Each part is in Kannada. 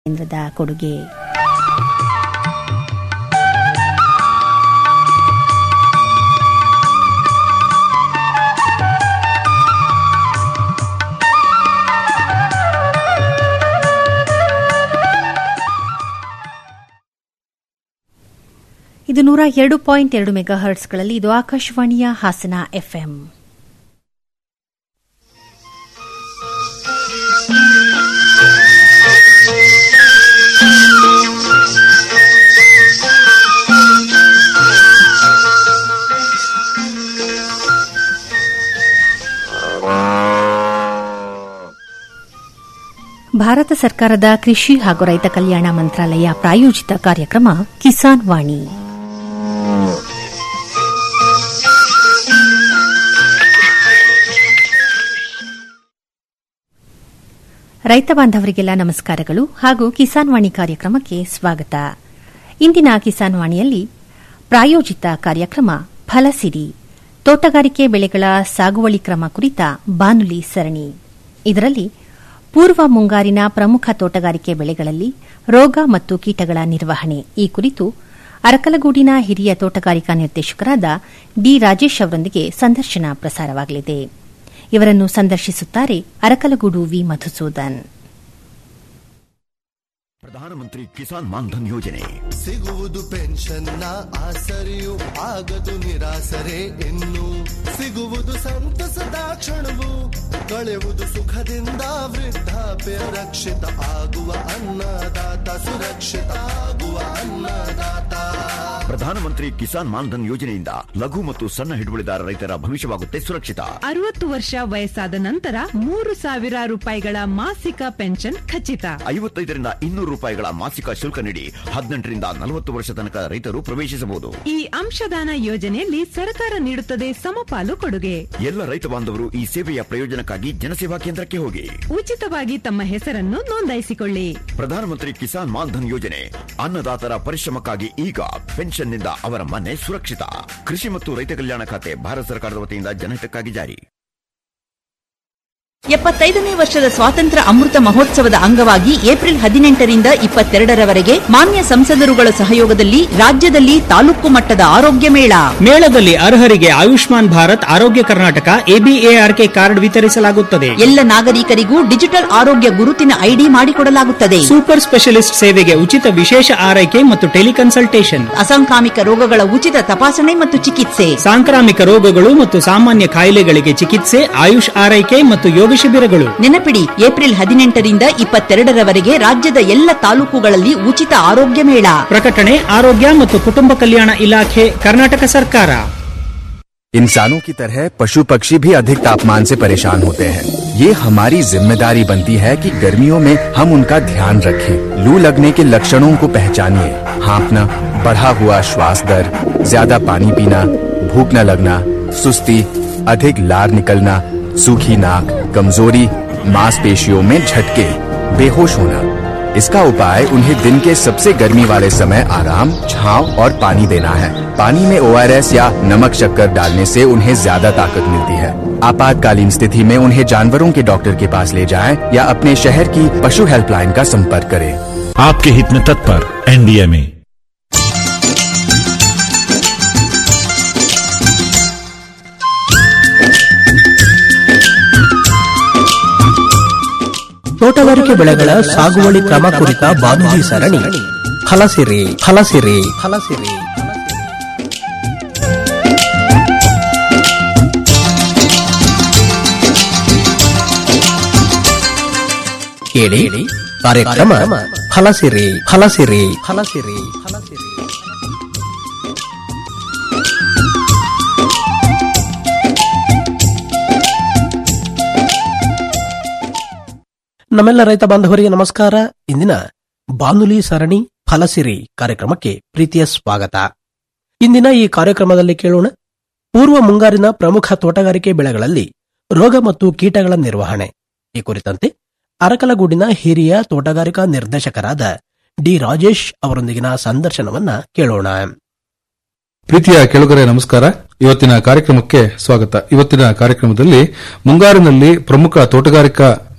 ಕೇಂದ್ರದ ಕೊಡುಗೆ ಇದು ನೂರ ಎರಡು ಪಾಯಿಂಟ್ ಎರಡು ಮೆಗಾ ಹರ್ಟ್ಸ್ಗಳಲ್ಲಿ ಇದು ಆಕಾಶವಾಣಿಯ ಹಾಸನ ಎಫ್ಎಂ ಭಾರತ ಸರ್ಕಾರದ ಕೃಷಿ ಹಾಗೂ ರೈತ ಕಲ್ಯಾಣ ಮಂತ್ರಾಲಯ ಪ್ರಾಯೋಜಿತ ಕಾರ್ಯಕ್ರಮ ಕಿಸಾನ್ ವಾಣಿ ರೈತ ಬಾಂಧವರಿಗೆಲ್ಲ ನಮಸ್ಕಾರಗಳು ಹಾಗೂ ಕಿಸಾನ್ ವಾಣಿ ಕಾರ್ಯಕ್ರಮಕ್ಕೆ ಸ್ವಾಗತ ಇಂದಿನ ಕಿಸಾನ್ ವಾಣಿಯಲ್ಲಿ ಪ್ರಾಯೋಜಿತ ಕಾರ್ಯಕ್ರಮ ಫಲಸಿರಿ ತೋಟಗಾರಿಕೆ ಬೆಳೆಗಳ ಸಾಗುವಳಿ ಕ್ರಮ ಕುರಿತ ಬಾನುಲಿ ಸರಣಿ ಇದರಲ್ಲಿ ಪೂರ್ವ ಮುಂಗಾರಿನ ಪ್ರಮುಖ ತೋಟಗಾರಿಕೆ ಬೆಳೆಗಳಲ್ಲಿ ರೋಗ ಮತ್ತು ಕೀಟಗಳ ನಿರ್ವಹಣೆ ಈ ಕುರಿತು ಅರಕಲಗೂಡಿನ ಹಿರಿಯ ತೋಟಗಾರಿಕಾ ನಿರ್ದೇಶಕರಾದ ಡಿ ರಾಜೇಶ್ ಅವರೊಂದಿಗೆ ಸಂದರ್ಶನ ಪ್ರಸಾರವಾಗಲಿದೆ ಇವರನ್ನು ಸಂದರ್ಶಿಸುತ್ತಾರೆ ಅರಕಲಗೂಡು ವಿ ಮಧುಸೂದನ್ ಪ್ರಧಾನಮಂತ್ರಿ ಕಿಸಾನ್ ಮಾನ್ಧನ್ ಯೋಜನೆ ಸಿಗುವುದು ಪೆನ್ಷನ್ನ ಆಸರೆಯು ಆಗದು ನಿರಾಸರೆ ಇನ್ನು ಸಿಗುವುದು ಸಂತಸದ ಕ್ಷಣವು ಕಳೆಯುವುದು ಸುಖದಿಂದ ವೃದ್ಧಾಪ್ಯ ರಕ್ಷಿತ ಆಗುವ ಅನ್ನದಾತ ಸುರಕ್ಷಿತ ಆಗುವ ಅನ್ನದಾತ ಪ್ರಧಾನಮಂತ್ರಿ ಕಿಸಾನ್ ಮಾನ್ಧನ್ ಯೋಜನೆಯಿಂದ ಲಘು ಮತ್ತು ಸಣ್ಣ ಹಿಡುವಳಿದಾರ ರೈತರ ಭವಿಷ್ಯವಾಗುತ್ತೆ ಸುರಕ್ಷಿತ ಅರವತ್ತು ವರ್ಷ ವಯಸ್ಸಾದ ನಂತರ ಮೂರು ಸಾವಿರ ರೂಪಾಯಿಗಳ ಮಾಸಿಕ ಪೆನ್ಷನ್ ಖಚಿತ ಐವತ್ತೈದರಿಂದ ಇನ್ನೂರು ರೂಪಾಯಿಗಳ ಮಾಸಿಕ ಶುಲ್ಕ ನೀಡಿ ಹದಿನೆಂಟರಿಂದ ನಲವತ್ತು ವರ್ಷ ತನಕ ರೈತರು ಪ್ರವೇಶಿಸಬಹುದು ಈ ಅಂಶದಾನ ಯೋಜನೆಯಲ್ಲಿ ಸರ್ಕಾರ ನೀಡುತ್ತದೆ ಸಮಪಾಲು ಕೊಡುಗೆ ಎಲ್ಲ ರೈತ ಬಾಂಧವರು ಈ ಸೇವೆಯ ಪ್ರಯೋಜನಕ್ಕಾಗಿ ಜನಸೇವಾ ಕೇಂದ್ರಕ್ಕೆ ಹೋಗಿ ಉಚಿತವಾಗಿ ತಮ್ಮ ಹೆಸರನ್ನು ನೋಂದಾಯಿಸಿಕೊಳ್ಳಿ ಪ್ರಧಾನಮಂತ್ರಿ ಕಿಸಾನ್ ಮಾನ್ಧನ್ ಯೋಜನೆ ಅನ್ನದಾತರ ಪರಿಶ್ರಮಕ್ಕಾಗಿ ಈಗ ಪೆನ್ಷನ್ನಿಂದ ಅವರ ಮನೆ ಸುರಕ್ಷಿತ ಕೃಷಿ ಮತ್ತು ರೈತ ಕಲ್ಯಾಣ ಖಾತೆ ಭಾರತ ಸರ್ಕಾರದ ವತಿಯಿಂದ ಜನಹಿತಕ್ಕಾಗಿ ಜಾರಿ ಎಪ್ಪತ್ತೈದನೇ ವರ್ಷದ ಸ್ವಾತಂತ್ರ್ಯ ಅಮೃತ ಮಹೋತ್ಸವದ ಅಂಗವಾಗಿ ಏಪ್ರಿಲ್ ಹದಿನೆಂಟರಿಂದ ಇಪ್ಪತ್ತೆರಡರವರೆಗೆ ಮಾನ್ಯ ಸಂಸದರುಗಳ ಸಹಯೋಗದಲ್ಲಿ ರಾಜ್ಯದಲ್ಲಿ ತಾಲೂಕು ಮಟ್ಟದ ಆರೋಗ್ಯ ಮೇಳ ಮೇಳದಲ್ಲಿ ಅರ್ಹರಿಗೆ ಆಯುಷ್ಮಾನ್ ಭಾರತ್ ಆರೋಗ್ಯ ಕರ್ನಾಟಕ ಎಬಿಎಆರ್ಕೆ ಕಾರ್ಡ್ ವಿತರಿಸಲಾಗುತ್ತದೆ ಎಲ್ಲ ನಾಗರಿಕರಿಗೂ ಡಿಜಿಟಲ್ ಆರೋಗ್ಯ ಗುರುತಿನ ಐಡಿ ಮಾಡಿಕೊಡಲಾಗುತ್ತದೆ ಸೂಪರ್ ಸ್ಪೆಷಲಿಸ್ಟ್ ಸೇವೆಗೆ ಉಚಿತ ವಿಶೇಷ ಆರೈಕೆ ಮತ್ತು ಟೆಲಿಕನ್ಸಲ್ಟೇಷನ್ ಅಸಾಂಕ್ರಾಮಿಕ ರೋಗಗಳ ಉಚಿತ ತಪಾಸಣೆ ಮತ್ತು ಚಿಕಿತ್ಸೆ ಸಾಂಕ್ರಾಮಿಕ ರೋಗಗಳು ಮತ್ತು ಸಾಮಾನ್ಯ ಕಾಯಿಲೆಗಳಿಗೆ ಚಿಕಿತ್ಸೆ ಆಯುಷ್ ಆರೈಕೆ ಮತ್ತು ಯೋಗ ಶಿಬಿರಗಳು ನೆನಪಿಡಿ ಏಪ್ರಿಲ್ ಹದಿನೆಂಟರಿಂದ ಇಪ್ಪತ್ತೆರಡರವರೆಗೆ ರಾಜ್ಯದ ಎಲ್ಲ ತಾಲೂಕುಗಳಲ್ಲಿ ಉಚಿತ ಆರೋಗ್ಯ ಮೇಳ ಪ್ರಕಟಣೆ ಆರೋಗ್ಯ ಮತ್ತು ಕುಟುಂಬ ಕಲ್ಯಾಣ ಇಲಾಖೆ ಕರ್ನಾಟಕ ಸರ್ಕಾರ इंसानों की तरह पशु पक्षी भी अधिक तापमान से परेशान होते हैं ये हमारी जिम्मेदारी बनती है कि गर्मियों में हम उनका ध्यान रखें लू लगने के लक्षणों को पहचानिए हाँफना बढ़ा हुआ श्वास दर ज्यादा पानी पीना भूख न लगना सुस्ती अधिक लार निकलना सूखी नाक कमजोरी मांसपेशियों में झटके बेहोश होना इसका उपाय उन्हें दिन के सबसे गर्मी वाले समय आराम छांव और पानी देना है पानी में ओआरएस या नमक शक्कर डालने से उन्हें ज्यादा ताकत मिलती है आपातकालीन स्थिति में उन्हें जानवरों के डॉक्टर के पास ले जाएं या अपने शहर की पशु हेल्पलाइन का संपर्क करें आपके हित में तत्पर एनडीएमए ತೋಟಗಾರಿಕೆ ಬೆಳೆಗಳ ಸಾಗುವಳಿ ಕ್ರಮ ಕುರಿತ ಬಾನುಲಿ ಸರಣಿ ಫಲಸಿರಿ ಫಲಸಿರಿ ಫಲಸಿರಿ ಕೇಳಿ ಕಾರ್ಯಕ್ರಮ ಫಲಸಿರಿ ಫಲಸಿರಿ ಫಲಸಿರಿ ಫಲಸಿರಿ ನಮ್ಮೆಲ್ಲ ರೈತ ಬಾಂಧವರಿಗೆ ನಮಸ್ಕಾರ ಇಂದಿನ ಬಾನುಲಿ ಸರಣಿ ಫಲಸಿರಿ ಕಾರ್ಯಕ್ರಮಕ್ಕೆ ಪ್ರೀತಿಯ ಸ್ವಾಗತ ಇಂದಿನ ಈ ಕಾರ್ಯಕ್ರಮದಲ್ಲಿ ಕೇಳೋಣ ಪೂರ್ವ ಮುಂಗಾರಿನ ಪ್ರಮುಖ ತೋಟಗಾರಿಕೆ ಬೆಳೆಗಳಲ್ಲಿ ರೋಗ ಮತ್ತು ಕೀಟಗಳ ನಿರ್ವಹಣೆ ಈ ಕುರಿತಂತೆ ಅರಕಲಗೂಡಿನ ಹಿರಿಯ ತೋಟಗಾರಿಕಾ ನಿರ್ದೇಶಕರಾದ ಡಿ ರಾಜೇಶ್ ಅವರೊಂದಿಗಿನ ಸಂದರ್ಶನವನ್ನ ಕೇಳೋಣ ಪ್ರೀತಿಯ ಕೆಳಗರೆ ನಮಸ್ಕಾರ ಇವತ್ತಿನ ಕಾರ್ಯಕ್ರಮಕ್ಕೆ ಸ್ವಾಗತ ಇವತ್ತಿನ ಕಾರ್ಯಕ್ರಮದಲ್ಲಿ ಮುಂಗಾರಿನಲ್ಲಿ ಪ್ರಮುಖ ತೋಟಗಾರಿಕಾ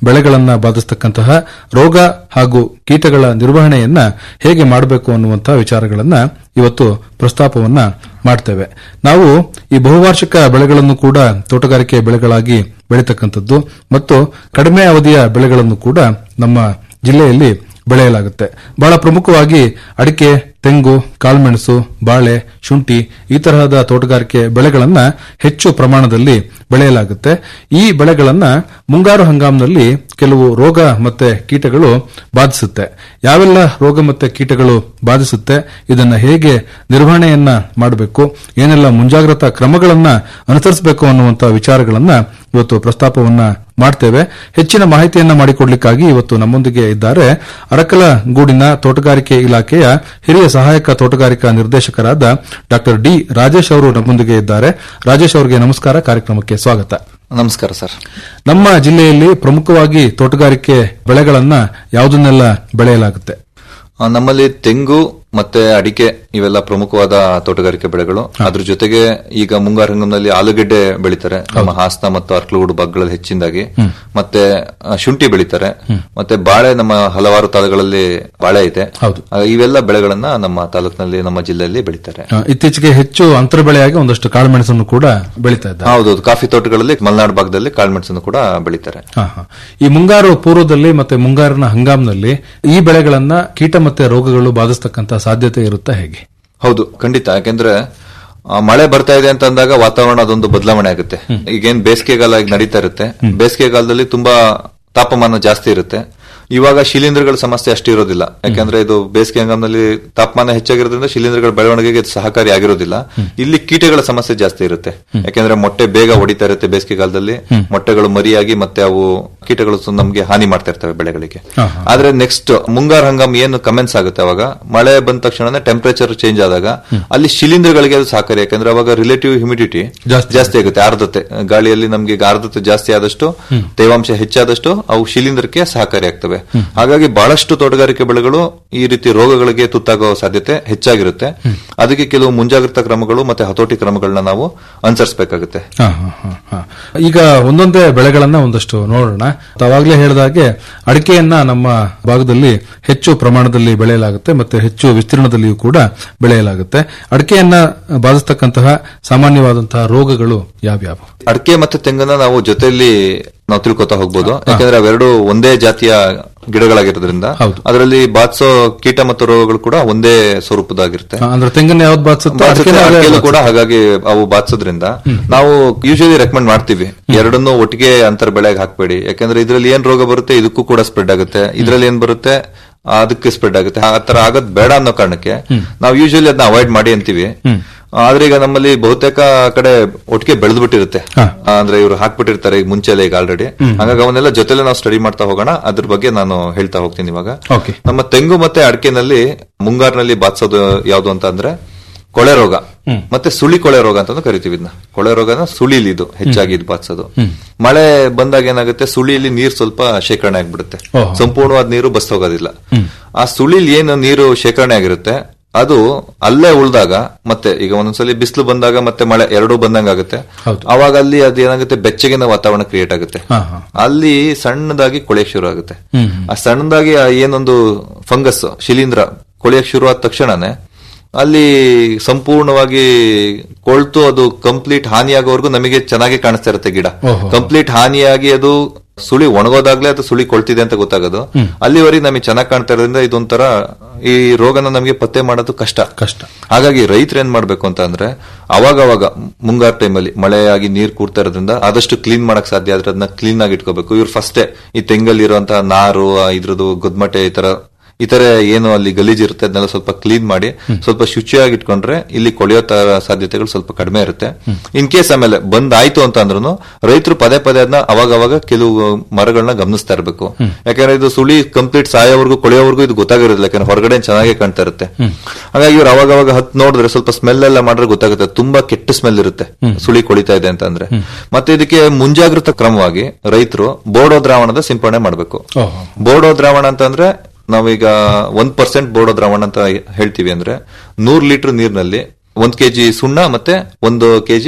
ಬೆಳೆಗಳನ್ನ ಬಾಧಿಸತಕ್ಕಂತಹ ರೋಗ ಹಾಗೂ ಕೀಟಗಳ ನಿರ್ವಹಣೆಯನ್ನ ಹೇಗೆ ಮಾಡಬೇಕು ಅನ್ನುವಂತಹ ವಿಚಾರಗಳನ್ನ ಇವತ್ತು ಪ್ರಸ್ತಾಪವನ್ನ ಮಾಡ್ತೇವೆ ನಾವು ಈ ಬಹುವಾರ್ಷಿಕ ಬೆಳೆಗಳನ್ನು ಕೂಡ ತೋಟಗಾರಿಕೆ ಬೆಳೆಗಳಾಗಿ ಬೆಳೀತಕ್ಕಂಥದ್ದು ಮತ್ತು ಕಡಿಮೆ ಅವಧಿಯ ಬೆಳೆಗಳನ್ನು ಕೂಡ ನಮ್ಮ ಜಿಲ್ಲೆಯಲ್ಲಿ ಬೆಳೆಯಲಾಗುತ್ತೆ ಬಹಳ ಪ್ರಮುಖವಾಗಿ ಅಡಿಕೆ ತೆಂಗು ಕಾಳುಮೆಣಸು ಬಾಳೆ ಶುಂಠಿ ಈ ತರಹದ ತೋಟಗಾರಿಕೆ ಬೆಳೆಗಳನ್ನ ಹೆಚ್ಚು ಪ್ರಮಾಣದಲ್ಲಿ ಬೆಳೆಯಲಾಗುತ್ತೆ ಈ ಬೆಳೆಗಳನ್ನ ಮುಂಗಾರು ಹಂಗಾಮಿನಲ್ಲಿ ಕೆಲವು ರೋಗ ಮತ್ತೆ ಕೀಟಗಳು ಬಾಧಿಸುತ್ತೆ ಯಾವೆಲ್ಲ ರೋಗ ಮತ್ತೆ ಕೀಟಗಳು ಬಾಧಿಸುತ್ತೆ ಇದನ್ನ ಹೇಗೆ ನಿರ್ವಹಣೆಯನ್ನ ಮಾಡಬೇಕು ಏನೆಲ್ಲ ಮುಂಜಾಗ್ರತಾ ಕ್ರಮಗಳನ್ನ ಅನುಸರಿಸಬೇಕು ಅನ್ನುವಂತಹ ವಿಚಾರಗಳನ್ನ ಇವತ್ತು ಪ್ರಸ್ತಾಪವನ್ನ ಮಾಡ್ತೇವೆ ಹೆಚ್ಚಿನ ಮಾಹಿತಿಯನ್ನ ಮಾಡಿಕೊಡ್ಲಿಕ್ಕಾಗಿ ಇವತ್ತು ನಮ್ಮೊಂದಿಗೆ ಇದ್ದಾರೆ ಅರಕಲಗೂಡಿನ ತೋಟಗಾರಿಕೆ ಇಲಾಖೆಯ ಹಿರಿಯ ಸಹಾಯಕ ತೋಟಗಾರಿಕಾ ನಿರ್ದೇಶಕರಾದ ಡಾ ಡಿ ರಾಜೇಶ್ ಅವರು ನಮ್ಮೊಂದಿಗೆ ಇದ್ದಾರೆ ರಾಜೇಶ್ ಅವರಿಗೆ ನಮಸ್ಕಾರ ಕಾರ್ಯಕ್ರಮಕ್ಕೆ ಸ್ವಾಗತ ನಮಸ್ಕಾರ ಸರ್ ನಮ್ಮ ಜಿಲ್ಲೆಯಲ್ಲಿ ಪ್ರಮುಖವಾಗಿ ತೋಟಗಾರಿಕೆ ಬೆಳೆಗಳನ್ನ ಯಾವುದನ್ನೆಲ್ಲ ಬೆಳೆಯಲಾಗುತ್ತೆ ಆ, ನಮ್ಮಲ್ಲಿ ತೆಂಗು ಮತ್ತೆ ಅಡಿಕೆ ಇವೆಲ್ಲ ಪ್ರಮುಖವಾದ ತೋಟಗಾರಿಕೆ ಬೆಳೆಗಳು ಅದ್ರ ಜೊತೆಗೆ ಈಗ ಮುಂಗಾರು ಹಂಗಂನಲ್ಲಿ ಆಲೂಗೆಡ್ಡೆ ಬೆಳಿತಾರೆ ನಮ್ಮ ಹಾಸನ ಮತ್ತು ಅರ್ಕಲಗೂಡು ಭಾಗಗಳಲ್ಲಿ ಹೆಚ್ಚಿನದಾಗಿ ಮತ್ತೆ ಆ, ಶುಂಠಿ ಬೆಳಿತಾರೆ ಮತ್ತೆ ಬಾಳೆ ನಮ್ಮ ಹಲವಾರು ತಾಲೂಗಳಲ್ಲಿ ಬಾಳೆ ಇದೆ ಆ, ಇವೆಲ್ಲ ಬೆಳೆಗಳನ್ನ ನಮ್ಮ ತಾಲೂಕಿನಲ್ಲಿ ನಮ್ಮ ಜಿಲ್ಲೆಯಲ್ಲಿ ಬೆಳಿತಾರೆ ಆ, ಇತ್ತೀಚೆಗೆ ಹೆಚ್ಚು ಅಂತರ ಬೆಳೆಯಾಗಿ ಒಂದಷ್ಟು ಕಾಳುಮೆಣಸನ್ನು ಕೂಡ ಬೆಳೀತಾ ಇದ್ದಾರೆ ಹೌದೌದು ಕಾಫಿ ತೋಟಗಳಲ್ಲಿ ಮಲೆನಾಡು ಭಾಗದಲ್ಲಿ ಕಾಳುಮೆಣಸನ್ನು ಕೂಡ ಬೆಳಿತಾರೆ ಹಾ, ಹಾ. ಈ ಮುಂಗಾರು ಪೂರ್ವದಲ್ಲಿ ಮತ್ತೆ ಮುಂಗಾರಿನ ಹಂಗಾಮಿನಲ್ಲಿ ಈ ಬೆಳೆಗಳನ್ನ ಕೀಟ ಮತ್ತೆ ರೋಗಗಳು ಬಾಧಿಸ್ತಕ್ಕಂತ ಸಾಧ್ಯತೆ ಇರುತ್ತಾ ಹೇಗೆ ಹೌದು ಖಂಡಿತ ಯಾಕೆಂದ್ರೆ ಆ, ಮಳೆ ಬರ್ತಾ ಇದೆ ಅಂತ ಅಂದಾಗ ವಾತಾವರಣ ಅದೊಂದು ಬದಲಾವಣೆ ಆಗುತ್ತೆ ಈಗೇನ್ ಬೇಸಿಗೆಗಾಲ ಈಗ ನಡೀತಾ ಇರುತ್ತೆ ಬೇಸಿಗೆಗಾಲದಲ್ಲಿ ತುಂಬಾ ತಾಪಮಾನ ಜಾಸ್ತಿ ಇರುತ್ತೆ ಇವಾಗ ಶಿಲೀಂಧ್ರಗಳ ಸಮಸ್ಯೆ ಅಷ್ಟು ಇರೋದಿಲ್ಲ ಯಾಕಂದ್ರೆ ಇದು ಬೇಸಿಗೆ ಹಂಗಾಮಿನಲ್ಲಿ ತಾಪಮಾನ ಹೆಚ್ಚಾಗಿರೋದ್ರಿಂದ ಶಿಲೀಂಧ್ರಗಳ ಬೆಳವಣಿಗೆಗೆ ಇದು ಸಹಕಾರಿ ಆಗಿರೋದಿಲ್ಲ ಇಲ್ಲಿ ಕೀಟಗಳ ಸಮಸ್ಯೆ ಜಾಸ್ತಿ ಇರುತ್ತೆ ಯಾಕಂದ್ರೆ ಮೊಟ್ಟೆ ಬೇಗ ಹೊಡಿತಾ ಇರುತ್ತೆ ಬೇಸಿಗೆಗಾಲದಲ್ಲಿ ಮೊಟ್ಟೆಗಳು ಮರಿಯಾಗಿ ಮತ್ತೆ ಅವು ಕೀಟಗಳು ಸ- ನಮ್ಗೆ ಹಾನಿ ಮಾಡ್ತಾ ಇರ್ತವೆ ಬೆಳೆಗಳಿಗೆ ಆದ್ರೆ ನೆಕ್ಸ್ಟ್ ಮುಂಗಾರು ಹಂಗಾಮ್ ಏನು ಕಮೆನ್ಸ್ ಆಗುತ್ತೆ ಅವಾಗ ಮಳೆ ಬಂದ ತಕ್ಷಣ ಟೆಂಪರೇಚರ್ ಚೇಂಜ್ ಆದಾಗ ಅಲ್ಲಿ ಶಿಲೀಂಧ್ರಗಳಿಗೆ ಅದು ಸಹಕಾರಿ ಯಾಕಂದ್ರೆ ಅವಾಗ ರಿಲೇಟಿವ್ ಹ್ಯುಮಿಡಿಟಿ ಜಾಸ್ತಿ ಆಗುತ್ತೆ ಆರ್ದ್ರತೆ ಗಾಳಿಯಲ್ಲಿ ನಮ್ಗೆ ಈಗ ಆರ್ದ್ರತೆ ಜಾಸ್ತಿ ಆದಷ್ಟು ತೇವಾಂಶ ಹೆಚ್ಚಾದಷ್ಟು ಅವು ಶಿಲೀಂಧ್ರಕ್ಕೆ ಸಹಕಾರಿ ಆಗ್ತವೆ ಹಾಗಾಗಿ ಬಹಳಷ್ಟು ತೋಟಗಾರಿಕೆ ಬೆಳೆಗಳು ಈ ರೀತಿ ರೋಗಗಳಿಗೆ ತುತ್ತಾಗೋ ಸಾಧ್ಯತೆ ಹೆಚ್ಚಾಗಿರುತ್ತೆ ಅದಕ್ಕೆ ಕೆಲವು ಮುಂಜಾಗ್ರತಾ ಕ್ರಮಗಳು ಮತ್ತೆ ಹತೋಟಿ ಕ್ರಮಗಳನ್ನ ನಾವು ಅನುಸರಿಸಬೇಕಾಗುತ್ತೆ ಹಾ, ಹಾ, ಹಾ, ಹಾ. ಈಗ ಒಂದೊಂದೇ ಬೆಳೆಗಳನ್ನ ಒಂದಷ್ಟು ನೋಡೋಣ ತಾವಾಗ್ಲೇ ಹೇಳಿದಾಗೆ ಅಡಿಕೆಯನ್ನ ನಮ್ಮ ಭಾಗದಲ್ಲಿ ಹೆಚ್ಚು ಪ್ರಮಾಣದಲ್ಲಿ ಬೆಳೆಯಲಾಗುತ್ತೆ ಮತ್ತೆ ಹೆಚ್ಚು ವಿಸ್ತೀರ್ಣದಲ್ಲಿಯೂ ಕೂಡ ಬೆಳೆಯಲಾಗುತ್ತೆ ಅಡಿಕೆಯನ್ನ ಬಾಧಿಸ್ತಕ್ಕಂತಹ ಸಾಮಾನ್ಯವಾದಂತಹ ರೋಗಗಳು ಯಾವ್ಯಾವು ಅಡಿಕೆ ಮತ್ತೆ ತೆಂಗನ್ನ ನಾವು ಜೊತೆಯಲ್ಲಿ ನಾವು ತಿಳ್ಕೊತಾ ಹೋಗ್ಬೋದು ಯಾಕಂದ್ರೆ ಅವೆರಡು ಒಂದೇ ಜಾತಿಯ ಗಿಡಗಳಾಗಿರೋದ್ರಿಂದ ಅದರಲ್ಲಿ ಬಾಧಿಸೋ ಕೀಟ ಮತ್ತು ರೋಗಗಳು ಕೂಡ ಒಂದೇ ಸ್ವರೂಪದಾಗಿರುತ್ತೆ ಹಾ, ಅಂದ್ರೆ ತೆಂಗನ್ನ ಯಾವ್ದು ಬಾಧಿಸುತ್ತೋ ಬಾಧಿಸುತ್ತೆ, ಅಡಿಕೆನೂ ಅದೇ ಅಡಿಕೆಲೂ ಕೂಡ ಬಾಧಿಸುತ್ತೆ. ಹಾಗಾಗಿ ಅವು ಬಾಧಿಸೋದ್ರಿಂದ ನಾವು ಯೂಶಲಿ ರೆಕಮೆಂಡ್ ಮಾಡ್ತೀವಿ ಎರಡನ್ನೂ ಒಟ್ಟಿಗೆ ಅಂತರ ಬೆಳೆಗೆ ಹಾಕ್ಬೇಡಿ ಯಾಕಂದ್ರೆ ಇದ್ರಲ್ಲಿ ಏನ್ ರೋಗ ಬರುತ್ತೆ ಇದಕ್ಕೂ ಕೂಡ ಸ್ಪ್ರೆಡ್ ಆಗುತ್ತೆ ಇದ್ರಲ್ಲಿ ಏನ್ ಬರುತ್ತೆ ಅದಕ್ಕೆ ಸ್ಪ್ರೆಡ್ ಆಗುತ್ತೆ ಆ ತರ ಆಗೋದ್ ಬೇಡ ಅನ್ನೋ ಕಾರಣಕ್ಕೆ ನಾವು ಯೂಶಲಿ ಅದನ್ನ ಅವಾಯ್ಡ್ ಮಾಡಿ ಅಂತೀವಿ ಆದ್ರೆ ಈಗ ನಮ್ಮಲ್ಲಿ ಬಹುತೇಕ ಕಡೆ ಒಟ್ಟಿಗೆ ಬೆಳೆದು ಬಿಟ್ಟಿರುತ್ತೆ ಅಂದ್ರೆ ಇವರು ಹಾಕ್ಬಿಟ್ಟಿರ್ತಾರೆ ಈಗ ಮುಂಚೆಲೆ ಈಗ ಆಲ್ರೆಡಿ ಹಾಗಾಗಿ ಅವನ್ನೆಲ್ಲ ಜೊತೆಲೆ ನಾವು ಸ್ಟಡಿ ಮಾಡ್ತಾ ಹೋಗೋಣ ಅದ್ರ ಬಗ್ಗೆ ನಾನು ಹೇಳ್ತಾ ಹೋಗ್ತೀನಿ ಇವಾಗ ಓಕೆ ನಮ್ಮ ತೆಂಗು ಮತ್ತೆ ಅಡಿಕೆನಲ್ಲಿ ಮುಂಗಾರಿನಲ್ಲಿ ಬಾಧಿಸೋದು ಯಾವ್ದು ಅಂತ ಅಂದ್ರೆ ಕೊಳೆ ರೋಗ ಮತ್ತೆ ಸುಳಿ ಕೊಳೆ ರೋಗ ಅಂತ ಕರಿತೀವಿ ಇದನ್ನ ಕೊಳೆ ರೋಗನ ಸುಳಿಲಿ ಇದು ಹೆಚ್ಚಾಗಿ ಇದು ಬಾಧಿಸೋದು ಮಳೆ ಬಂದಾಗ ಏನಾಗುತ್ತೆ ಸುಳಿಲಿ ನೀರ್ ಸ್ವಲ್ಪ ಶೇಖರಣೆ ಆಗ್ಬಿಡುತ್ತೆ ಓಹೋ. ಸಂಪೂರ್ಣವಾದ ನೀರು ಬಸ್ ಹೋಗೋದಿಲ್ಲ ಆ ಸುಳಿಲಿ ಏನು ನೀರು ಶೇಖರಣೆ ಆಗಿರುತ್ತೆ ಅದು ಅಲ್ಲೇ ಉಳ್ದಾಗ ಮತ್ತೆ ಈಗ ಒಂದೊಂದ್ಸಲಿ ಬಿಸಿಲು ಬಂದಾಗ ಮತ್ತೆ ಮಳೆ ಎರಡೂ ಬಂದಂಗ ಆಗುತ್ತೆ ಅವಾಗ ಅಲ್ಲಿ ಅದೇನಾಗುತ್ತೆ ಬೆಚ್ಚಗಿನ ವಾತಾವರಣ ಕ್ರಿಯೇಟ್ ಆಗುತ್ತೆ ಹಾ, ಹಾ. ಅಲ್ಲಿ ಸಣ್ಣದಾಗಿ ಕೊಳೆಯಕ್ ಶುರು ಆಗುತ್ತೆ ಹ್ಮ್. ಆ ಸಣ್ಣದಾಗಿ ಆ ಏನೊಂದು ಫಂಗಸ್ ಶಿಲೀಂಧ್ರ ಕೊಳೆಯಕ್ ಶುರು ಆದ ತಕ್ಷಣನೇ ಅಲ್ಲಿ ಸಂಪೂರ್ಣವಾಗಿ ಕೊಳ್ತು ಅದು ಕಂಪ್ಲೀಟ್ ಹಾನಿಯಾಗೋವರೆಗೂ ನಮಗೆ ಚೆನ್ನಾಗಿ ಕಾಣಿಸ್ತಾ ಇರುತ್ತೆ ಗಿಡ ಓಹೋ. ಕಂಪ್ಲೀಟ್ ಹಾನಿಯಾಗಿ ಅದು ಸುಳಿ ಒಣಗೋದಾಗ್ಲೇ ಅದು ಸುಳಿ ಕೊಳ್ತಿದೆ ಅಂತ ಗೊತ್ತಾಗೋದು ಹ್ಮ್. ಅಲ್ಲಿವರೆಗೆ ನಮಗೆ ಚೆನ್ನಾಗಿ ಕಾಣ್ತಾ ಇರೋದ್ರಿಂದ ಇದೊಂಥರ ಈ ರೋಗನ ನಮಗೆ ಪತ್ತೆ ಮಾಡೋದು ಕಷ್ಟ ಕಷ್ಟ ಹಾಗಾಗಿ ರೈತರು ಏನ್ ಮಾಡ್ಬೇಕು ಅಂತ ಅಂದ್ರೆ ಅವಾಗ ಅವಾಗ ಮುಂಗಾರು ಟೈಮಲ್ಲಿ ಮಳೆಯಾಗಿ ನೀರ್ ಕೂರ್ತಾ ಇರೋದ್ರಿಂದ ಆದಷ್ಟು ಕ್ಲೀನ್ ಮಾಡಕ್ ಸಾಧ್ಯ ಆದ್ರೆ ಅದನ್ನ ಕ್ಲೀನ್ ಆಗಿ ಇಟ್ಕೋಬೇಕು ಇವ್ರು ಫಸ್ಟೇ ಈ ತೆಂಗಲ್ಲಿ ಇರುವಂತಹ ನಾರು ಆ ಇದ್ರದ್ದು ಗೊದ್ಮಟೆ ಈ ತರ ಇತರೆ ಏನು ಅಲ್ಲಿ ಗಲೀಜ್ ಇರುತ್ತೆ ಅದನ್ನೆಲ್ಲ ಸ್ವಲ್ಪ ಕ್ಲೀನ್ ಮಾಡಿ ಸ್ವಲ್ಪ ಶುಚಿಯಾಗಿ ಇಟ್ಕೊಂಡ್ರೆ ಇಲ್ಲಿ ಕೊಳೆಯೋ ತರ ಸಾಧ್ಯತೆಗಳು ಸ್ವಲ್ಪ ಕಡಿಮೆ ಇರುತ್ತೆ ಇನ್ ಕೇಸ್ ಆಮೇಲೆ ಬಂದ್ ಆಯ್ತು ಅಂತ ಅಂದ್ರೂ ರೈತರು ಪದೇ ಪದೇ ಅದನ್ನ ಅವಾಗ ಅವಾಗ ಕೆಲವು ಮರಗಳನ್ನ ಗಮನಿಸ್ತಾ ಇರಬೇಕು ಯಾಕಂದ್ರೆ ಇದು ಸುಳಿ ಕಂಪ್ಲೀಟ್ ಸಾಯೋವರೆಗೂ ಕೊಳೆಯೋವರೆಗೂ ಇದು ಗೊತ್ತಾಗಿರೋದಿಲ್ಲ ಯಾಕಂದ್ರೆ ಹೊರಗಡೆ ಚೆನ್ನಾಗಿ ಕಾಣ್ತಾ ಇರುತ್ತೆ ಹಾಗಾಗಿ ಇವ್ರು ಅವಾಗ ಅವಾಗ ಹತ್ ನೋಡಿದ್ರೆ ಸ್ವಲ್ಪ ಸ್ಮೆಲ್ ಎಲ್ಲ ಮಾಡಿದ್ರೆ ಗೊತ್ತಾಗುತ್ತೆ ತುಂಬಾ ಕೆಟ್ಟ ಸ್ಮೆಲ್ ಇರುತ್ತೆ ಸುಳಿ ಕೊಳಿತಾ ಇದೆ ಅಂತ ಅಂದ್ರೆ ಮತ್ತೆ ಇದಕ್ಕೆ ಮುಂಜಾಗ್ರತಾ ಕ್ರಮವಾಗಿ ರೈತರು ಬೋಡೋ ದ್ರಾವಣದ ಸಿಂಪಡಣೆ ಮಾಡಬೇಕು ಓಹೋ. ಬೋಡೋ ದ್ರಾವಣ ಅಂತಂದ್ರೆ ನಾವೀಗ ಒಂದ್ ಪರ್ಸೆಂಟ್ ಬೋಡೋ ದ್ರಾವಣ ಅಂತ ಹೇಳ್ತೀವಿ ಅಂದ್ರೆ ನೂರ್ ಲೀಟರ್ ನೀರಿನಲ್ಲಿ ಒಂದ್ ಕೆಜಿ ಸುಣ್ಣ ಮತ್ತೆ ಒಂದು ಕೆಜಿ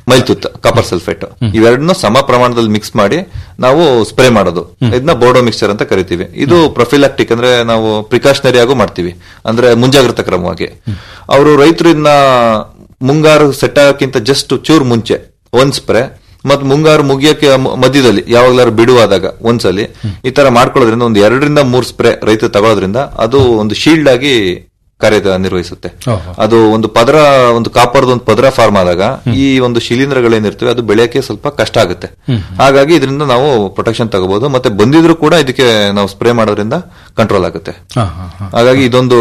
ಮೈಲ್ತುತ್ತ ಕಾಪರ್ ಸಲ್ಫೇಟ್ ಇವೆರಡನ್ನು ಸಮ ಪ್ರಮಾಣದಲ್ಲಿ ಮಿಕ್ಸ್ ಮಾಡಿ ನಾವು ಸ್ಪ್ರೇ ಮಾಡೋದು ಇದನ್ನ ಬೋರ್ಡೋ ಮಿಕ್ಸ್ಚರ್ ಅಂತ ಕರಿತೀವಿ ಇದು ಪ್ರೊಫಿಲಾಕ್ಟಿಕ್ ಅಂದ್ರೆ ನಾವು ಪ್ರಿಕಾಷನರಿ ಆಗು ಮಾಡ್ತೀವಿ ಅಂದ್ರೆ ಮುಂಜಾಗ್ರತಾ ಕ್ರಮವಾಗಿ ಅವರು ರೈತರು ಇದನ್ನ ಮುಂಗಾರು ಸೆಟ್ ಆಗಕ್ಕಿಂತ ಜಸ್ಟ್ ಚೂರ್ ಮುಂಚೆ ಒಂದ್ ಸ್ಪ್ರೇ ಮತ್ ಮುಂಗಾರು ಮುಗಿಯಕ್ಕೆ ಮ- ಮಧ್ಯದಲ್ಲಿ ಯಾವಾಗ್ಲಾರು ಬಿಡುವಾದಾಗ ಒಂದ್ಸಲಿ ಈ ತರ ಮಾಡ್ಕೊಳ್ಳೋದ್ರಿಂದ ಒಂದು ಎರಡರಿಂದ ಮೂರ್ ಸ್ಪ್ರೇ ರೈತ ತಗೊಳ್ಳೋದ್ರಿಂದ ಅದು ಒಂದು ಶೀಲ್ಡ್ ಆಗಿ ಕಾರ್ಯ ನಿರ್ವಹಿಸುತ್ತೆ ಓಹೋ. ಅದು ಒಂದು ಪದರ ಒಂದು ಕಾಪರ್ದ ಒಂದು ಪದರ ಫಾರ್ಮ್ ಆದಾಗ ಈ ಒಂದು ಶಿಲೀಂಧ್ರಗಳೇನಿರ್ತವೆ ಅದು ಬೆಳೆಯಕ್ಕೆ ಸ್ವಲ್ಪ ಕಷ್ಟ ಆಗುತ್ತೆ ಹಾಗಾಗಿ ಇದರಿಂದ ನಾವು ಪ್ರೊಟೆಕ್ಷನ್ ತಗೋಬಹುದು ಮತ್ತೆ ಬಂದಿದ್ರು ಕೂಡ ಇದಕ್ಕೆ ನಾವು ಸ್ಪ್ರೇ ಮಾಡೋದ್ರಿಂದ ಕಂಟ್ರೋಲ್ ಆಗುತ್ತೆ ಹಾ, ಹಾ, ಹಾ. ಹಾಗಾಗಿ ಇದೊಂದು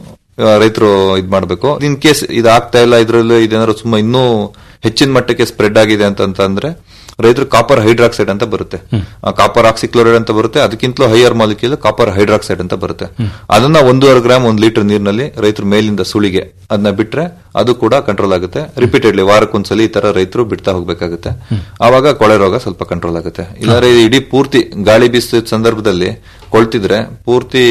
ರೈತರು ಇದ್ ಮಾಡ್ಬೇಕು ಇನ್ ಕೇಸ್ ಇದು ಆಗ್ತಾ ಇಲ್ಲ ಇದ್ರಲ್ಲಿ ಇದೇನಾದ್ರು ಸುಮ್ಮ ಇನ್ನೂ ಹೆಚ್ಚಿನ ಮಟ್ಟಕ್ಕೆ ಸ್ಪ್ರೆಡ್ ಆಗಿದೆ ಅಂತ ಅಂದ್ರೆ ರೈತರು ಕಾಪರ್ ಹೈಡ್ರಾಕ್ಸೈಡ್ ಅಂತ ಬರುತ್ತೆ ಕಾಪರ್ ಆಕ್ಸಿಕ್ಲೋರೈಡ್ ಅಂತ ಬರುತ್ತೆ ಅದಕ್ಕಿಂತಲೂ ಹೈಯರ್ ಮಾಲಿಕ್ಯೂಲ್ ಕಾಪರ್ ಹೈಡ್ರಾಕ್ಸೈಡ್ ಅಂತ ಬರುತ್ತೆ ಅದನ್ನ ಒಂದೂವರೆ ಗ್ರಾಮ್ ಒಂದು ಲೀಟರ್ ನೀರಿನಲ್ಲಿ ರೈತರು ಮೇಲಿಂದ ಸುಳಿಗೆ ಅದನ್ನ ಬಿಟ್ರೆ ಅದು ಕೂಡ ಕಂಟ್ರೋಲ್ ಆಗುತ್ತೆ ರಿಪೀಟೆಡ್ಲಿ ವಾರಕ್ಕೊಂದ್ಸಲಿ ಈ ತರ ರೈತರು ಬಿಡ್ತಾ ಹೋಗ್ಬೇಕಾಗುತ್ತೆ ಆವಾಗ ಕೊಳೆ ರೋಗ ಸ್ವಲ್ಪ ಕಂಟ್ರೋಲ್ ಆಗುತ್ತೆ ಇಲ್ಲಾಂದ್ರೆ ಇಡೀ ಪೂರ್ತಿ ಗಾಳಿ ಬೀಸಿದ ಸಂದರ್ಭದಲ್ಲಿ ಕೊಳ್ತಿದ್ರೆ ಪೂರ್ತಿ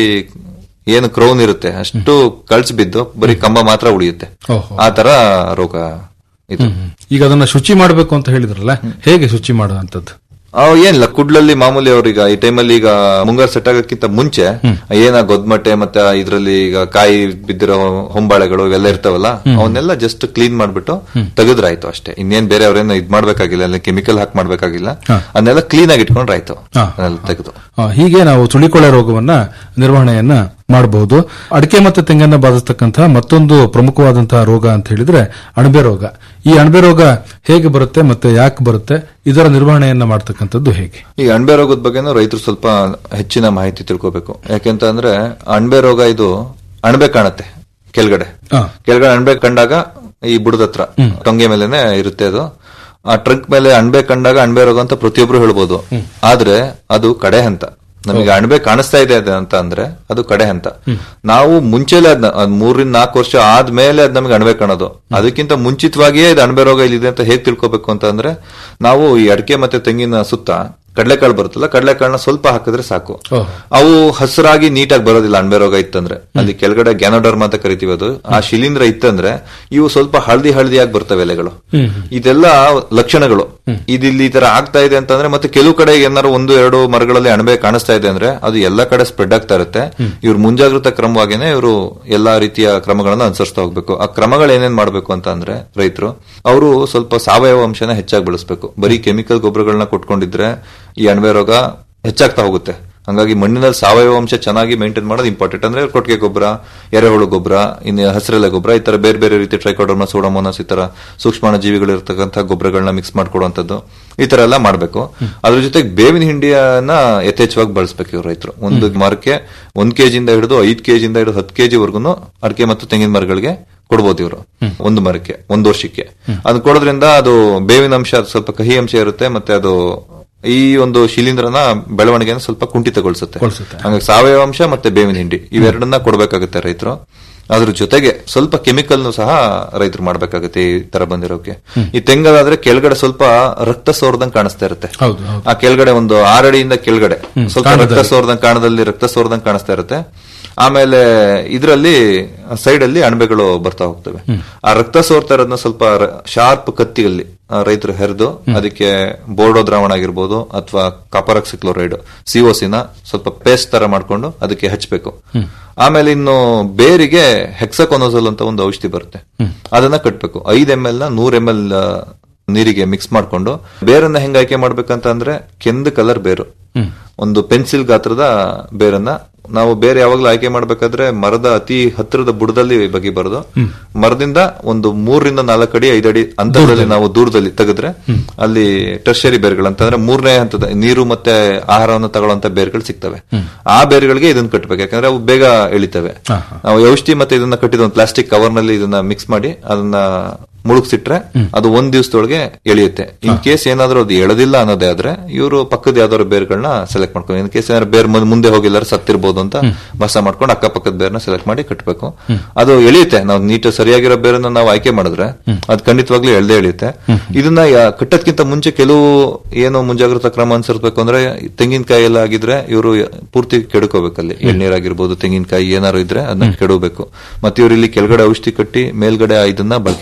ಏನು ಕ್ರೌನ್ ಇರುತ್ತೆ ಅಷ್ಟು ಕಳ್ಸಿ ಬಿದ್ದು ಬರೀ ಕಂಬ ಮಾತ್ರ ಉಳಿಯುತ್ತೆ ಓಹೋ. ಆ ತರ ರೋಗ ಇದು ಈಗ ಅದನ್ನ ಶುಚಿ ಮಾಡಬೇಕು ಅಂತ ಹೇಳಿದ್ರಲ್ಲ ಹೇಗೆ ಶುಚಿ ಮಾಡುವಂತದ್ದು ಅವ್ ಏನಿಲ್ಲ ಕುಡ್ಲಲ್ಲಿ ಮಾಮೂಲಿ ಅವ್ರೀಗ ಈ ಟೈಮಲ್ಲಿ ಈಗ ಮುಂಗಾರು ಸೆಟ್ ಆಗೋಕ್ಕಿಂತ ಮುಂಚೆ ಏನ ಗೊದ್ಮಟ್ಟೆ ಮತ್ತೆ ಇದ್ರಲ್ಲಿ ಈಗ ಕಾಯಿ ಬಿದ್ದಿರೋ ಹೊಂಬಾಳೆಗಳು ಇವೆಲ್ಲ ಇರ್ತಾವಲ್ಲ ಅವನ್ನೆಲ್ಲ ಜಸ್ಟ್ ಕ್ಲೀನ್ ಮಾಡ್ಬಿಟ್ಟು ತೆಗೆದ್ರಾಯ್ತು ಅಷ್ಟೇ ಇನ್ನೇನ್ ಬೇರೆ ಅವ್ರೇನು ಇದ್ ಮಾಡ್ಬೇಕಾಗಿಲ್ಲ ಅಲ್ಲಿ ಕೆಮಿಕಲ್ ಹಾಕಿ ಮಾಡ್ಬೇಕಾಗಿಲ್ಲ ಅದನ್ನೆಲ್ಲ ಕ್ಲೀನ್ ಆಗಿ ಇಟ್ಕೊಂಡ್ರಾಯ್ತು ಹಾ. ಅದನ್ನೆಲ್ಲ ತೆಗೆದು ಆ, ಹೀಗೆ ನಾವು ಸುಳಿಕೊಳೆ ರೋಗವನ್ನ ನಿರ್ವಹಣೆಯನ್ನ ಮಾಡಬಹುದು ಅಡಿಕೆ ಮತ್ತು ತೆಂಗನ್ನ ಬಾಧಿಸ್ತಕ್ಕಂತಹ ಮತ್ತೊಂದು ಪ್ರಮುಖವಾದಂತಹ ರೋಗ ಅಂತ ಹೇಳಿದ್ರೆ ಅಣಬೆ ರೋಗ ಈ ಅಣಬೆ ರೋಗ ಹೇಗೆ ಬರುತ್ತೆ ಮತ್ತೆ ಯಾಕೆ ಬರುತ್ತೆ ಇದರ ನಿರ್ವಹಣೆಯನ್ನ ಮಾಡ್ತಕ್ಕಂಥದ್ದು ಹೇಗೆ ಈ ಅಣಬೆ ರೋಗದ ಬಗ್ಗೆನೂ ರೈತರು ಸ್ವಲ್ಪ ಹೆಚ್ಚಿನ ಮಾಹಿತಿ ತಿಳ್ಕೋಬೇಕು ಯಾಕೆಂತ ಅಂದ್ರೆ ಅಣಬೆ ರೋಗ ಇದು ಅಣಬೆ ಕಾಣುತ್ತೆ ಕೆಳಗಡೆ ಹಾ. ಕೆಳಗಡೆ ಅಣಬೆ ಕಂಡಾಗ ಈ ಬುಡದ ಹತ್ರ ಟೊಂಗೆ ಮೇಲೆನೆ ಇರುತ್ತೆ ಅದು ಆ ಟ್ರಂಕ್ ಮೇಲೆ ಅಣಬೆ ಕಂಡಾಗ ಅಣಬೆ ರೋಗ ಅಂತ ಪ್ರತಿಯೊಬ್ರು ಹೇಳ್ಬೋದು ಆದ್ರೆ ಅದು ಕಡೆ ಹಂತ ನಮಗೆ ಅಣಬೆ ಕಾಣಿಸ್ತಾ ಇದೆ ಅದು ಅಂತ ಅಂದ್ರೆ ಅದು ಕಡೆ ಹಂತ ನಾವು ಮುಂಚೆಲೆ ಅದ್ನ ಅದ್ ಮೂರರಿಂದ ನಾಲ್ಕು ವರ್ಷ ಆದ್ಮೇಲೆ ಅದ್ ನಮಗೆ ಅಣಬೆ ಕಾಣೋದು ಅದಕ್ಕಿಂತ ಮುಂಚಿತವಾಗಿಯೇ ಇದು ಅಣಬೆ ರೋಗ ಇಲ್ಲಿದೆ ಅಂತ ಹೇಗ್ ತಿಳ್ಕೊಬೇಕು ಅಂತ ಅಂದ್ರೆ ನಾವು ಈ ಅಡಿಕೆ ಮತ್ತೆ ತೆಂಗಿನ ಸುತ್ತ ಕಡಲೆಕಾಳು ಬರುತ್ತಲ್ಲ ಕಡಲೆಕಾಳನ್ನ ಸ್ವಲ್ಪ ಹಾಕಿದ್ರೆ ಸಾಕು ಅವು ಹಸಿರಾಗಿ ನೀಟಾಗಿ ಬರೋದಿಲ್ಲ ಅಣಬೆ ರೋಗ ಇತ್ತಂದ್ರೆ ಅಲ್ಲಿ ಕೆಳಗಡೆ ಗ್ಯಾನೋಡರ್ಮ ಅಂತ ಕರಿತೀವಿ ಅದು ಆ ಶಿಲೀಂಧ್ರ ಇತ್ತಂದ್ರೆ ಇವು ಸ್ವಲ್ಪ ಹಳದಿ ಹಳದಿಯಾಗಿ ಬರ್ತವೆ ಎಲೆಗಳು ಇದೆಲ್ಲ ಲಕ್ಷಣಗಳು ಇದಿಲ್ಲಿ ಈ ತರ ಆಗ್ತಾ ಇದೆ ಅಂತಂದ್ರೆ ಮತ್ತೆ ಕೆಲವು ಕಡೆ ಏನಾದ್ರು ಒಂದು ಎರಡು ಮರಗಳಲ್ಲಿ ಅಣಬೆ ಕಾಣಿಸ್ತಾ ಇದೆ ಅಂದ್ರೆ ಅದು ಎಲ್ಲಾ ಕಡೆ ಸ್ಪ್ರೆಡ್ ಆಗ್ತಾ ಇರುತ್ತೆ ಇವ್ರು ಮುಂಜಾಗ್ರತಾ ಕ್ರಮವಾಗಿನೇ ಇವರು ಎಲ್ಲಾ ರೀತಿಯ ಕ್ರಮಗಳನ್ನ ಅನುಸರಿಸ್ತಾ ಹೋಗ್ಬೇಕು ಆ ಕ್ರಮಗಳು ಏನೇನ್ ಮಾಡ್ಬೇಕು ಅಂತ ಅಂದ್ರೆ ರೈತರು ಅವರು ಸ್ವಲ್ಪ ಸಾವಯವ ಅಂಶನ ಹೆಚ್ಚಾಗಿ ಬೆಳೆಸ್ಬೇಕು ಬರೀ ಕೆಮಿಕಲ್ ಗೊಬ್ಬರಗಳನ್ನ ಕೊಟ್ಕೊಂಡಿದ್ರೆ ಈ ಅಣಬೆ ರೋಗ ಹೆಚ್ಚಾಗ್ತಾ ಹೋಗುತ್ತೆ ಹಂಗಾಗಿ ಮಣ್ಣಿನಲ್ಲಿ ಸಾವಯವ ಅಂಶ ಚೆನ್ನಾಗಿ ಮೇಂಟೈನ್ ಮಾಡೋದು ಇಂಪಾರ್ಟೆಂಟ್ ಅಂದ್ರೆ ಕೊಟ್ಟಿಗೆ ಗೊಬ್ಬರ ಎರೆಹುಳು ಗೊಬ್ಬರ ಇನ್ನು ಹಸಿರೆಲೆ ಗೊಬ್ಬರ ಈ ತರ ಬೇರೆ ಬೇರೆ ರೀತಿ ಟ್ರೈಕೋಡರ್ಮ ಸೋಡಮೋನಸ್ ಈ ತರ ಸೂಕ್ಷ್ಮಾಣು ಜೀವಿಗಳು ಇರ್ತಕ್ಕಂಥ ಗೊಬ್ಬರಗಳನ್ನ ಮಿಕ್ಸ್ ಮಾಡ್ಕೊಡುವಂತದ್ದು ಈ ತರ ಎಲ್ಲ ಮಾಡ್ಬೇಕು ಅದ್ರ ಜೊತೆಗೆ ಬೇವಿನ ಹಿಂಡಿಯನ್ನ ಯಥೇಚ್ಛವಾಗಿ ಬಳಸ್ಬೇಕು ಇವ್ರು ರೈತರು ಒಂದು ಮರಕ್ಕೆ ಒಂದ್ ಕೆಜಿಯಿಂದ ಹಿಡಿದು ಐದ್ ಕೆಜಿಯಿಂದ ಹಿಡಿದು ಹತ್ತು ಕೆಜಿ ವರ್ಗುನು ಅಡಿಕೆ ಮತ್ತು ತೆಂಗಿನ ಮರಗಳಿಗೆ ಕೊಡ್ಬೋದು ಇವರು ಒಂದು ಮರಕ್ಕೆ ಒಂದು ವರ್ಷಕ್ಕೆ ಅದು ಕೊಡೋದ್ರಿಂದ ಅದು ಬೇವಿನ ಅಂಶ ಅದು ಸ್ವಲ್ಪ ಕಹಿ ಅಂಶ ಇರುತ್ತೆ ಮತ್ತೆ ಅದು ಈ ಒಂದು ಶಿಲೀಂಧ್ರನ ಬೆಳವಣಿಗೆನ ಸ್ವಲ್ಪ ಕುಂಠಿತಗೊಳಿಸುತ್ತೆ ಹಂಗಾಗಿ ಸಾವಯವ ಅಂಶ ಮತ್ತೆ ಬೇವಿನ ಹಿಂಡಿ ಇವೆರಡನ್ನ ಕೊಡ್ಬೇಕಾಗುತ್ತೆ ರೈತರು ಅದ್ರ ಜೊತೆಗೆ ಸ್ವಲ್ಪ ಕೆಮಿಕಲ್ ಸಹ ರೈತರು ಮಾಡ್ಬೇಕಾಗುತ್ತೆ ಈ ತರ ಬಂದಿರೋಕೆ ಈ ತೆಂಗದಾದ್ರೆ ಕೆಳಗಡೆ ಸ್ವಲ್ಪ ರಕ್ತ ಸೋರ್ದಂಗ್ ಕಾಣಿಸ್ತಾ ಇರುತ್ತೆ ಹೌದು ಹೌದು ಆ ಕೆಳಗಡೆ ಒಂದು ಆರಡಿಯಿಂದ ಕೆಳಗಡೆ ಸ್ವಲ್ಪ ಕಾಣದಲ್ಲಿ. ರಕ್ತ ಸೋರ್ದಂಗ್ ಕಾಣದಲ್ಲಿ ರಕ್ತ ಸೋರ್ದಂಗ್ ಕಾಣಿಸ್ತಾ ಇರುತ್ತೆ ಆಮೇಲೆ ಇದರಲ್ಲಿ ಸೈಡ್ ಅಲ್ಲಿ ಅಣಬೆಗಳು ಬರ್ತಾ ಹೋಗ್ತವೆ ಆ ರಕ್ತ ಸೋರ್ತಾ ಇರೋದನ್ನ ಸ್ವಲ್ಪ ಶಾರ್ಪ್ ಕತ್ತಿಯಲ್ಲಿ ಆ, ರೈತರು ಹೆರೆದು ಅದಕ್ಕೆ ಬೋರ್ಡೋ ದ್ರಾವಣ ಆಗಿರ್ಬೋದು ಅಥವಾ ಕಾಪರಾಕ್ಸಿಕ್ಲೋರೈಡ್ ಸಿಒಸಿನ ಸ್ವಲ್ಪ ಪೇಸ್ಟ್ ತರ ಮಾಡ್ಕೊಂಡು ಅದಕ್ಕೆ ಹಚ್ಚಬೇಕು ಆಮೇಲೆ ಇನ್ನು ಬೇರಿಗೆ ಹೆಕ್ಸಕೊನೋಸಲ್ ಅಂತ ಒಂದು ಔಷಧಿ ಬರುತ್ತೆ ಅದನ್ನ ಕಟ್ಬೇಕು ಐದ್ ಎಂ ಎಲ್ ನ ನೂರ್ ಎಂ ಎಲ್ ನೀರಿಗೆ ಮಿಕ್ಸ್ ಮಾಡ್ಕೊಂಡು ಬೇರನ್ನ ಹೆಂಗ್ ಆಯ್ಕೆ ಮಾಡ್ಬೇಕಂತ ಅಂದ್ರೆ ಕೆಂದು ಕಲರ್ ಬೇರು ಒಂದು ಪೆನ್ಸಿಲ್ ಗಾತ್ರದ ಬೇರನ್ನ ನಾವು ಬೇರೆ ಯಾವಾಗ್ಲೂ ಆಯ್ಕೆ ಮಾಡ್ಬೇಕಾದ್ರೆ ಮರದ ಅತಿ ಹತ್ತಿರದ ಬುಡದಲ್ಲಿ ಬಗೆಬಾರದು ಮರದಿಂದ ಒಂದು ಮೂರರಿಂದ ನಾಲ್ಕು ಅಡಿ ಐದು ಅಡಿ ಅಂತರದಲ್ಲಿ ನಾವು ದೂರದಲ್ಲಿ ತೆಗೆದ್ರೆ ಅಲ್ಲಿ ಟರ್ಷರಿ ಬೇರ್ಗಳು ಅಂತಂದ್ರೆ ಮೂರನೇ ಹಂತದ ನೀರು ಮತ್ತೆ ಆಹಾರವನ್ನು ತಗೊಳ್ಳುವಂತ ಬೇರ್ಗಳು ಸಿಗ್ತವೆ ಆ ಬೇರ್ಗಳಿಗೆ ಇದನ್ನ ಕಟ್ಟಬೇಕು ಯಾಕಂದ್ರೆ ಅವು ಬೇಗ ಎಳಿತವೆ ನಾವು ಔಷಧಿ ಮತ್ತೆ ಇದನ್ನ ಕಟ್ಟಿದ ಒಂದು ಪ್ಲಾಸ್ಟಿಕ್ ಕವರ್ ನಲ್ಲಿ ಇದನ್ನ ಮಿಕ್ಸ್ ಮಾಡಿ ಅದನ್ನ ಮುಳುಗ್ಸಿಟ್ರೆ ಅದು ಒಂದ್ ದಿವಸದೊಳಗೆ ಎಳಿಯುತ್ತೆ ಇನ್ ಕೇಸ್ ಏನಾದ್ರೂ ಅದು ಎಳೆದಿಲ್ಲ ಅನ್ನೋದೇ ಆದ್ರೆ ಇವರು ಪಕ್ಕದ ಯಾವ್ದಾದ್ರು ಬೇರ್ಗಳನ್ನ ಸೆಲೆಕ್ಟ್ ಮಾಡ್ಕೊಂಡು ಇನ್ ಕೇಸ್ ಏನಾದ್ರು ಬೇರ್ ಮುಂದೆ- ಮುಂದೆ ಹೋಗಿಲ್ಲಾರ ಸತ್ತಿರ್ಬೋದು ಅಂತ ಮಸ ಮಾಡ್ಕೊಂಡು ಅಕ್ಕಪಕ್ಕದ ಬೇರ್ನ ಸೆಲೆಕ್ಟ್ ಮಾಡಿ ಕಟ್ಟಬೇಕು ಅದು ಎಳೆಯುತ್ತೆ ನಾವು ನೀಟ್ ಸರಿಯಾಗಿರೋ ಬೇರನ್ನ ನಾವು ಆಯ್ಕೆ ಮಾಡಿದ್ರೆ ಅದು ಖಂಡಿತವಾಗ್ಲೂ ಎಳ್ದೇ ಎಳೆಯುತ್ತೆ ಇದನ್ನ ಯಾ- ಕಟ್ಟೋದ್ಕಿಂತ ಮುಂಚೆ ಕೆಲವು ಏನು ಮುಂಜಾಗ್ರತಾ ಕ್ರಮ ಅನುಸರಿಸಬೇಕು ಅಂದ್ರೆ ತೆಂಗಿನಕಾಯಿ ಎಲ್ಲ ಆಗಿದ್ರೆ ಇವರು ಪೂರ್ತಿ ಕೆಡ್ಕೋಬೇಕಲ್ಲಿ ಎಳ್ನೀರಾಗಿರ್ಬೋದು ತೆಂಗಿನಕಾಯಿ ಏನಾದ್ರು ಇದ್ರೆ ಅದನ್ನ ಕೆಡಬೇಕು ಮತ್ತೆ ಇವ್ರು ಇಲ್ಲಿ ಕೆಳಗಡೆ ಔಷಧಿ ಕಟ್ಟಿ ಮೇಲ್ಗಡೆ ಇದನ್ನ ಬಳಕೆ ಮಾಡಬಾರ್ದು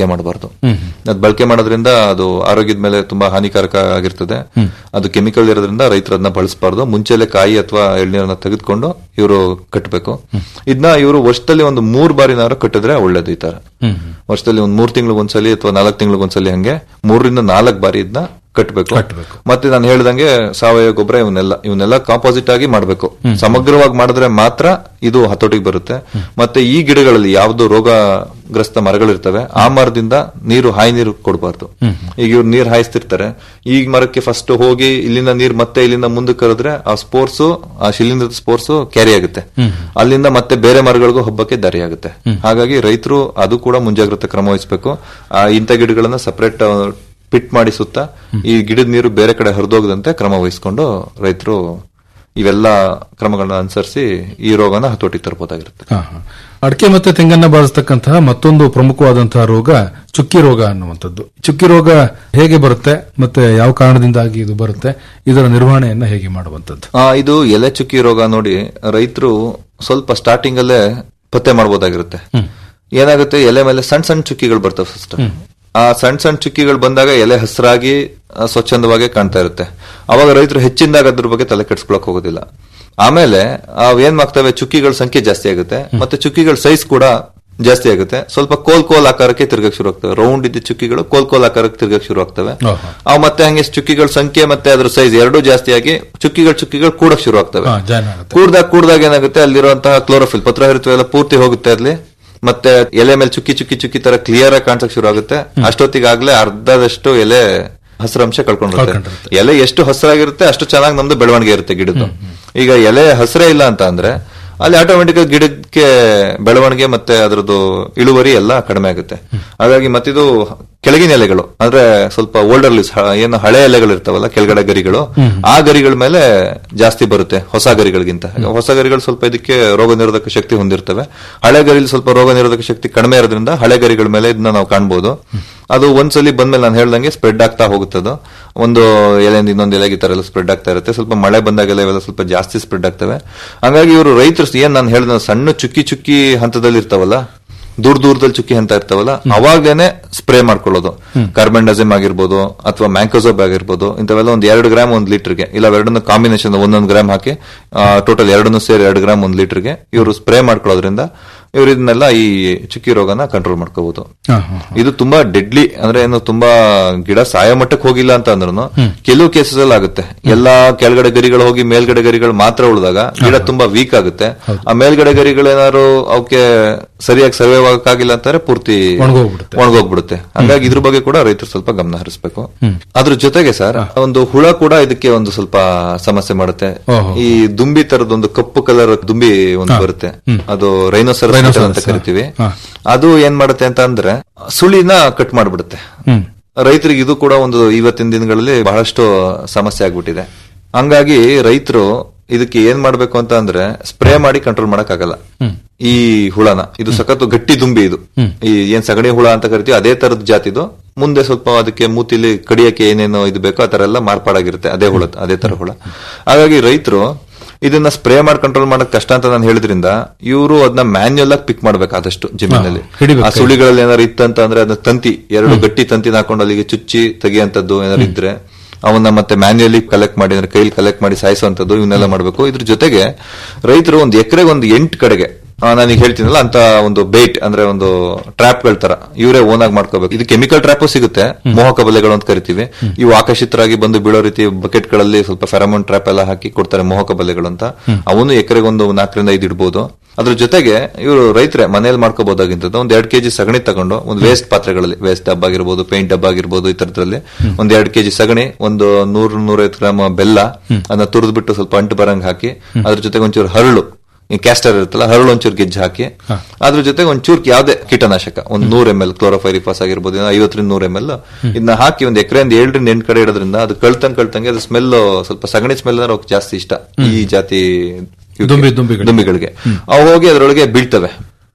ಅದು ಬಳಕೆ ಮಾಡೋದ್ರಿಂದ ಅದು ಆರೋಗ್ಯದ ಮೇಲೆ ತುಂಬಾ ಹಾನಿಕಾರಕ ಆಗಿರ್ತದೆ ಅದು ಕೆಮಿಕಲ್ ಇರೋದ್ರಿಂದ ರೈತರು ಅದನ್ನ ಬಳಸಬಾರ್ದು ಮುಂಚೆಲೆ ಕಾಯಿ ಅಥವಾ ಎಳ್ನೀರನ್ನ ತೆಗೆದುಕೊಂಡು ಇವರು ಕಟ್ಟಬೇಕು ಇದನ್ನ ಇವರು ವರ್ಷದಲ್ಲಿ ಒಂದು ಮೂರ್ ಬಾರಿನಾರು ಕಟ್ಟಿದ್ರೆ ಒಳ್ಳೇದು ಈ ತರ ವರ್ಷದಲ್ಲಿ ಒಂದ್ ಮೂರ್ ತಿಂಗಳಿಗೆ ಒಂದ್ಸಲಿ ಅಥವಾ ನಾಲ್ಕು ತಿಂಗಳಿಗೆ ಒಂದ್ಸಲಿ ಹಂಗೆ ಮೂರರಿಂದ ನಾಲ್ಕು ಬಾರಿ ಇದನ್ನ ಕಟ್ಟಬೇಕು ಮತ್ತೆ ನಾನು ಹೇಳ್ದಂಗೆ ಸಾವಯವ ಗೊಬ್ಬರ ಇವನ್ನೆಲ್ಲ ಇವನ್ನೆಲ್ಲ ಕಾಂಪೋಸಿಟ್ ಆಗಿ ಮಾಡಬೇಕು ಸಮಗ್ರವಾಗಿ ಮಾಡಿದ್ರೆ ಮಾತ್ರ ಇದು ಹತೋಟಿಗೆ ಬರುತ್ತೆ ಮತ್ತೆ ಈ ಗಿಡಗಳಲ್ಲಿ ಯಾವ್ದು ರೋಗಗ್ರಸ್ತ ಮರಗಳಿರ್ತವೆ ಆ ಮರದಿಂದ ನೀರು ಹಾಯಿ ನೀರು ಕೊಡಬಾರ್ದು ಈಗ ಇವ್ರು ನೀರ್ ಹಾಯಿಸ್ತಿರ್ತಾರೆ ಈಗ ಮರಕ್ಕೆ ಫಸ್ಟ್ ಹೋಗಿ ಇಲ್ಲಿಂದ ನೀರ್ ಮತ್ತೆ ಇಲ್ಲಿಂದ ಮುಂದಕ್ಕೆ ಕರೆದ್ರೆ ಆ ಸ್ಪೋರ್ಟ್ಸ್ ಆ ಶಿಲೀಂಧ್ರದ ಸ್ಪೋರ್ಟ್ಸ್ ಕ್ಯಾರಿ ಆಗುತ್ತೆ ಅಲ್ಲಿಂದ ಮತ್ತೆ ಬೇರೆ ಮರಗಳಿಗೂ ಹಬ್ಬಕ್ಕೆ ದಾರಿ ಆಗುತ್ತೆ ಹಾಗಾಗಿ ರೈತರು ಅದು ಕೂಡ ಮುಂಜಾಗ್ರತೆ ಕ್ರಮ ವಹಿಸಬೇಕು ಆ ಇಂಥ ಗಿಡಗಳನ್ನ ಸಪರೇಟ್ ಪಿಟ್ ಮಾಡಿ ಸುತ್ತ ಈ ಗಿಡದ ನೀರು ಬೇರೆ ಕಡೆ ಹರಿದೋಗದಂತೆ ಕ್ರಮ ವಹಿಸಿಕೊಂಡು ರೈತರು ಇವೆಲ್ಲ ಕ್ರಮಗಳನ್ನ ಅನುಸರಿಸಿ ಈ ರೋಗನ ಹತೋಟಿಗೆ ತರಬಹುದಾಗಿರುತ್ತೆ ಹಾ, ಹಾ. ಅಡಿಕೆ ಮತ್ತೆ ತೆಂಗನ್ನ ಬಾಧಿಸ್ತಕ್ಕಂತಹ ಮತ್ತೊಂದು ಪ್ರಮುಖವಾದಂತಹ ರೋಗ ಚುಕ್ಕಿ ರೋಗ ಅನ್ನುವಂಥದ್ದು ಚುಕ್ಕಿ ರೋಗ ಹೇಗೆ ಬರುತ್ತೆ ಮತ್ತೆ ಯಾವ ಕಾರಣದಿಂದಾಗಿ ಇದು ಬರುತ್ತೆ ಇದರ ನಿರ್ವಹಣೆಯನ್ನ ಹೇಗೆ ಮಾಡುವಂಥದ್ದು ಆ, ಇದು ಎಲೆ ಚುಕ್ಕಿ ರೋಗ ನೋಡಿ ರೈತರು ಸ್ವಲ್ಪ ಸ್ಟಾರ್ಟಿಂಗ್ ಅಲ್ಲೇ ಪತ್ತೆ ಮಾಡಬಹುದಾಗಿರುತ್ತೆ ಏನಾಗುತ್ತೆ ಎಲೆ ಮೇಲೆ ಸಣ್ಣ ಸಣ್ಣ ಚುಕ್ಕಿಗಳು ಬರ್ತವೆ ಫಸ್ಟ್ ಆ ಸಣ್ಣ ಸಣ್ಣ ಚುಕ್ಕಿಗಳು ಬಂದಾಗ ಎಲೆ ಹಸಿರಾಗಿ ಆ, ಸ್ವಚ್ಛಂದವಾಗಿ ಕಾಣ್ತಾ ಇರುತ್ತೆ ಅವಾಗ ರೈತರು ಹೆಚ್ಚಿನದಾಗ ಅದ್ರ ಬಗ್ಗೆ ತಲೆ ಕೆಡ್ಸ್ಕೊಳಕ್ ಹೋಗೋದಿಲ್ಲ ಆಮೇಲೆ ಅವ್ ಏನ್ ಮಾಡ್ತವೆ ಚುಕ್ಕಿಗಳ ಸಂಖ್ಯೆ ಜಾಸ್ತಿ ಆಗುತ್ತೆ ಮತ್ತೆ ಚುಕ್ಕಿಗಳ ಸೈಜ್ ಕೂಡ ಜಾಸ್ತಿ ಆಗುತ್ತೆ ಸ್ವಲ್ಪ ಕೋಲ್ ಕೋಲ್ ಆಕಾರಕ್ಕೆ ತಿರ್ಗಕ್ ಶುರು ಆಗ್ತವೆ ರೌಂಡ್ ಇದ್ದ ಚುಕ್ಕಿಗಳು ಕೋಲ್ ಕೋಲ್ ಆಕಾರಕ್ಕೆ ತಿರ್ಗಕ್ ಶುರು ಆಗ್ತವೆ ಅವು ಮತ್ತೆ ಹಂಗೆ ಚುಕ್ಕಿಗಳ ಸಂಖ್ಯೆ ಮತ್ತೆ ಅದ್ರ ಸೈಜ್ ಎರಡೂ ಜಾಸ್ತಿ ಆಗಿ ಚುಕ್ಕಿಗಳ ಚುಕ್ಕಿಗಳು ಕೂಡಕ್ ಶುರು ಆಗ್ತವೆ ಹಾ, ಜಾನ್ ಆಗುತ್ತೆ. ಕೂಡ್ದಾಗ ಕೂಡ್ದಾಗ ಏನಾಗುತ್ತೆ ಅಲ್ಲಿರುವಂತಹ ಕ್ಲೋರೋಫಿಲ್ ಪತ್ರಹರಿತ್ವ ಎಲ್ಲ ಪೂರ್ತಿ ಹೋಗುತ್ತೆ ಅಲ್ಲಿ ಮತ್ತೆ ಎಲೆ ಮೇಲೆ ಚುಕ್ಕಿ ಚುಕ್ಕಿ ಚುಕ್ಕಿ ತರ ಕ್ಲಿಯರ್ ಆಗಿ ಕಾಣಿಸಕ್ ಶುರು ಆಗುತ್ತೆ ಅಷ್ಟೊತ್ತಿಗಾಗ್ಲೇ ಅರ್ಧದಷ್ಟು ಎಲೆ ಹಸಿರಂಶ ಕಳ್ಕೊಂಡಿರುತ್ತೆ ಎಲೆ ಎಷ್ಟು ಹಸಿರಾಗಿರುತ್ತೆ ಅಷ್ಟು ಚೆನ್ನಾಗಿ ನಮ್ದು ಬೆಳವಣಿಗೆ ಇರುತ್ತೆ ಗಿಡದ್ದು ಈಗ ಎಲೆ ಹಸಿರೇ ಇಲ್ಲ ಅಂತ ಅಂದ್ರೆ ಅಲ್ಲಿ ಆಟೋಮೆಟಿಕ್ ಗಿಡಕ್ಕೆ ಬೆಳವಣಿಗೆ ಮತ್ತೆ ಅದರದ್ದು ಇಳುವರಿ ಎಲ್ಲ ಕಡಿಮೆ ಆಗುತ್ತೆ ಹಾಗಾಗಿ ಮತ್ತಿದು ಕೆಳಗಿನ ಎಲೆಗಳು ಅಂದ್ರೆ ಸ್ವಲ್ಪ ಓಲ್ಡರ್ ಲೀಸ್ ಏನು ಹಳೆ ಎಲೆಗಳು ಇರ್ತಾವಲ್ಲ ಕೆಳಗಡೆ ಗರಿಗಳು ಆ ಗರಿಗಳ ಮೇಲೆ ಜಾಸ್ತಿ ಬರುತ್ತೆ ಹೊಸ ಗರಿಗಳಿಗಿಂತ ಹೊಸ ಗರಿಗಳು ಸ್ವಲ್ಪ ಇದಕ್ಕೆ ರೋಗ ನಿರೋಧಕ ಶಕ್ತಿ ಹೊಂದಿರ್ತವೆ ಹಳೆ ಗರಿಲಿ ಸ್ವಲ್ಪ ರೋಗ ನಿರೋಧಕ ಶಕ್ತಿ ಕಡಿಮೆ ಇರೋದ್ರಿಂದ ಹಳೆ ಗರಿಗಳ ಮೇಲೆ ಇದನ್ನ ನಾವು ಕಾಣ್ಬೋದು ಅದು ಒಂದ್ಸಲಿ ಬಂದ್ಮೇಲೆ ನಾನು ಹೇಳ್ದಂಗೆ ಸ್ಪ್ರೆಡ್ ಆಗ್ತಾ ಹೋಗುತ್ತದು ಒಂದು ಎಲೆಯಿಂದ ಇನ್ನೊಂದು ಎಲೆಗೆ ಈ ತರ ಎಲ್ಲ ಸ್ಪ್ರೆಡ್ ಆಗ್ತಾ ಇರುತ್ತೆ ಸ್ವಲ್ಪ ಮಳೆ ಬಂದಾಗೆಲ್ಲ ಇವೆಲ್ಲ ಸ್ವಲ್ಪ ಜಾಸ್ತಿ ಸ್ಪ್ರೆಡ್ ಆಗ್ತವೆ ಹಂಗಾಗಿ ಇವರು ರೈತರು ಏನ್ ನಾನು ಹೇಳ್ದ ಸಣ್ಣ ಚುಕ್ಕಿ ಚುಕ್ಕಿ ಹಂತದಲ್ಲಿ ಇರ್ತಾವಲ್ಲ ದೂರ ದೂರದಲ್ಲಿ ಚುಕ್ಕಿ ಅಂತ ಇರ್ತಾವಲ್ಲ ಅವಾಗೇನೆ ಸ್ಪ್ರೇ ಮಾಡ್ಕೊಳ್ಳೋದು ಕಾರ್ಬನ್ ಡೈಸಮ್ ಆಗಿರ್ಬೋದು ಅಥವಾ ಮ್ಯಾಂಕೋಸೋಬ್ ಆಗಿರ್ಬೋದು ಇಂಥವೆಲ್ಲ ಒಂದ್ ಎರಡು ಗ್ರಾಮ್ ಒಂದ್ ಲೀಟರ್ಗೆ ಇಲ್ಲ ಎರಡನ್ನು ಕಾಂಬಿನೇಷನ್ ಒಂದೊಂದು ಗ್ರಾಮ್ ಹಾಕಿ ಟೋಟಲ್ ಎರಡನ್ನು ಸೇರಿ ಎರಡು ಗ್ರಾಮ್ ಒಂದ್ ಲೀಟರ್ಗೆ ಇವರು ಸ್ಪ್ರೇ ಮಾಡ್ಕೊಳ್ಳೋದ್ರಿಂದ ಇವರು ಇದನ್ನೆಲ್ಲ ಈ ಚುಕ್ಕಿ ರೋಗನ ಕಂಟ್ರೋಲ್ ಮಾಡ್ಕೋಬಹುದು ಹಾ, ಹಾ. ಇದು ತುಂಬಾ ಡೆಡ್ಲಿ ಅಂದ್ರೆ ಏನು ತುಂಬಾ ಗಿಡ ಸಾಯೋ ಮಟ್ಟಕ್ಕೆ ಹೋಗಿಲ್ಲ ಅಂತ ಅಂದ್ರೂ ಕೆಲವು ಕೇಸಸ್ ಅಲ್ಲಿ ಆಗುತ್ತೆ ಎಲ್ಲಾ ಕೆಳಗಡೆ ಗರಿಗಳು ಹೋಗಿ ಮೇಲ್ಗಡೆ ಗರಿಗಳು ಮಾತ್ರ ಉಳಿದಾಗ ಗಿಡ ತುಂಬಾ ವೀಕ್ ಆಗುತ್ತೆ ಆ ಮೇಲ್ಗಡೆ ಗರಿಗಳು ಏನಾದ್ರು ಅವಕ್ಕೆ ಸರಿಯಾಗಿ ಸರ್ವೈವ್ ಆಗಕ್ಕಾಗಿಲ್ಲ ಅಂತಾರೆ ಪೂರ್ತಿ ಒಣಗೋಗ್ಬಿಡುತ್ತೆ. ಒಣಗೋಗ್ಬಿಡುತ್ತೆ ಹಂಗಾಗಿ ಇದ್ರ ಬಗ್ಗೆ ಕೂಡ ರೈತರು ಸ್ವಲ್ಪ ಗಮನ ಹರಿಸಬೇಕು ಅದ್ರ ಜೊತೆಗೆ ಸರ್ ಒಂದು ಹುಳ ಕೂಡ ಇದಕ್ಕೆ ಒಂದು ಸ್ವಲ್ಪ ಸಮಸ್ಯೆ ಮಾಡುತ್ತೆ ಓಹೋ. ಈ ದುಂಬಿ ತರದ ಒಂದು ಕಪ್ಪು ಕಲರ್ ದುಂಬಿ ಒಂದು ಬರುತ್ತೆ ಅದು ರೈನೋಸರ್ Rhinoceros, ಅಂತ ಕರಿತೀವಿ ಹಾ. ಅದು ಏನ್ ಮಾಡುತ್ತೆ ಅಂತ ಅಂದ್ರೆ ಸುಳಿನ ಕಟ್ ಮಾಡ್ಬಿಡುತ್ತೆ ಹ್ಮ್ ರೈತರಿಗೆ ಇದು ಕೂಡ ಒಂದು ಇವತ್ತಿನ ದಿನಗಳಲ್ಲಿ ಬಹಳಷ್ಟು ಸಮಸ್ಯೆ ಆಗ್ಬಿಟ್ಟಿದೆ ಹಂಗಾಗಿ ರೈತರು ಇದಕ್ಕೆ ಏನ್ ಮಾಡ್ಬೇಕು ಅಂತ ಅಂದ್ರೆ ಸ್ಪ್ರೇ ಮಾಡಿ ಕಂಟ್ರೋಲ್ ಮಾಡಕ್ ಆಗಲ್ಲ ಈ ಹುಳನ ಇದು ಸಖತ್ತು ಗಟ್ಟಿ ದುಂಬಿ ಇದು ಈ ಏನ್ ಸಗಣಿ ಹುಳ ಅಂತ ಕರಿತೀವಿ ಅದೇ ತರದ ಜಾತಿದು ಮುಂದೆ ಸ್ವಲ್ಪ ಅದಕ್ಕೆ ಮೂತಿಲಿ ಕಡಿಯಕ್ಕೆ ಏನೇನೋ ಇದು ಬೇಕೋ ಆ ತರ ಎಲ್ಲ ಮಾರ್ಪಾಡಾಗಿರುತ್ತೆ ಅದೇ ಹುಳ ಅದೇ ತರ ಹುಳ ಹಾಗಾಗಿ ರೈತರು ಇದನ್ನ ಸ್ಪ್ರೇ ಮಾಡಿ ಕಂಟ್ರೋಲ್ ಮಾಡಕ್ ಕಷ್ಟ ಅಂತ ನಾನು ಹೇಳಿದ್ರಿಂದ ಇವರು ಅದನ್ನ ಮ್ಯಾನ್ಯುಯಲ್ ಆಗಿ ಪಿಕ್ ಮಾಡ್ಬೇಕು ಆದಷ್ಟು ಜಮೀನಲ್ಲಿ ಹಿಡಿಬೇಕು ಆ ಸುಳಿಗಳಲ್ಲಿ ಏನಾರು ಇತ್ತಂತ ಅಂದ್ರೆ ಅದನ್ನ ತಂತಿ ಎರಡು ಗಟ್ಟಿ ತಂತಿನ ಹಾಕೊಂಡು ಅಲ್ಲಿಗೆ ಚುಚ್ಚಿ ತೆಗಿಯಂತದ್ದು ಏನಾರು ಇದ್ರೆ ಅವನ್ನ ಮತ್ತೆ ಮ್ಯಾನ್ಯುಯಲಿ ಕಲೆಕ್ಟ್ ಮಾಡಿ ಅಂದ್ರೆ ಕೈಲಿ ಕಲೆಕ್ಟ್ ಮಾಡಿ ಸಾಯಿಸುವಂತದ್ದು ಇವನ್ನೆಲ್ಲ ಮಾಡಬೇಕು ಇದ್ರ ಜೊತೆಗೆ ರೈತರು ಒಂದು ಎಕರೆಗೆ ಒಂದು ಎಂಟು ಕಡೆಗೆ ನಾನು ಹೇಳ್ತೀನಲ್ಲ ಅಂತ ಒಂದು ಬೈಟ್ ಅಂದ್ರೆ ಒಂದು ಟ್ರಾಪ್ ಗಳ ತರ ಇವರೇ ಓನ್ ಆಗಿ ಮಾಡ್ಕೋಬೇಕು ಇದು ಕೆಮಿಕಲ್ ಟ್ರಾಪ್ ಸಿಗುತ್ತೆ ಮೋಹಕ ಬಲೆಗಳು ಅಂತ ಕರಿತೀವಿ ಇವು ಆಕರ್ಷಿತರಾಗಿ ಬಂದು ಬೀಳೋ ರೀತಿ ಬಕೆಟ್ ಗಳಲ್ಲಿ ಸ್ವಲ್ಪ ಫೆರಮೋನ್ ಟ್ರಾಪ್ ಎಲ್ಲ ಹಾಕಿ ಕೊಡ್ತಾರೆ ಮೋಹಕ ಬಲೆಗಳು ಅಂತ ಅವನು ಎಕರೆಗೆ ಒಂದು ನಾಲ್ಕರಿಂದ ಐದು ಇಡ್ಬೋದು ಅದ್ರ ಜೊತೆಗೆ ಇವರು ರೈತರೇ ಮನೇಲಿ ಮಾಡ್ಕೋಬಹುದಾಗಿಂತದ್ದು ಒಂದ್ ಎರಡ್ ಕೆಜಿ ಸಗಣಿ ತಗೊಂಡು ಒಂದು ವೇಸ್ಟ್ ಪಾತ್ರೆಗಳಲ್ಲಿ ವೇಸ್ಟ್ ಡಬ್ಬ ಆಗಿರ್ಬೋದು ಪೇಂಟ್ ಡಬ್ಬ ಆಗಿರ್ಬೋದು ಈ ತರದ್ರಲ್ಲಿ ಒಂದ್ ಎರಡ್ ಕೆಜಿ ಸಗಣಿ ಒಂದು ನೂರ್ ನೂರೈವತ್ತು ಗ್ರಾಮ್ ಬೆಲ್ಲ ಅದನ್ನ ತುರಿದು ಬಿಟ್ಟು ಸ್ವಲ್ಪ ಅಂಟು ಬರಂಗ್ ಹಾಕಿ ಅದ್ರ ಜೊತೆಗೆ ಒಂಚೂರು ಹರಳು ಈ ಕ್ಯಾಸ್ಟರ್ ಇರುತ್ತಲ್ಲ ಹರಳು ಒಂಚೂರು ಗೆಜ್ಜೆ ಹಾಕಿ ಅದ್ರ ಜೊತೆಗೆ ಒಂಚೂರು ಯಾವ್ದೇ ಕೀಟನಾಶಕ ಒಂದ್ ನೂರ್ ಎಂ ಎಲ್ ಕ್ಲೋರೋಫೈರಿಫಾಸ್ ಆಗಿರ್ಬೋದು ಐವತ್ತರಿಂದ ನೂರ್ ಎಂ ಎಲ್ ಇದನ್ನ ಹಾಕಿ ಒಂದ್ ಎಕರೆಯಿಂದ ಏಳರಿಂದ ಎಂಟು ಕಡೆ ಇಡೋದ್ರಿಂದ ಅದು ಕಳ್ತಂಗ್ ಕಳ್ತಂಗೆ ಅದು ಸ್ಮೆಲ್ ಸ್ವಲ್ಪ ಸಗಣಿ ಸ್ಮೆಲ್ ಅಂದ್ರೆ ಅವ್ಕೆ ಜಾಸ್ತಿ ಇಷ್ಟ ಈ ಜಾತಿ ಇವ್ಕೆ, ದುಂಬಿ- ದುಂಬಿಗಳಿಗೆ. ದುಂಬಿಗಳಿಗೆ ಅವು ಹೋಗಿ ಅದರೊಳಗೆ ಬೀಳ್ತವೆ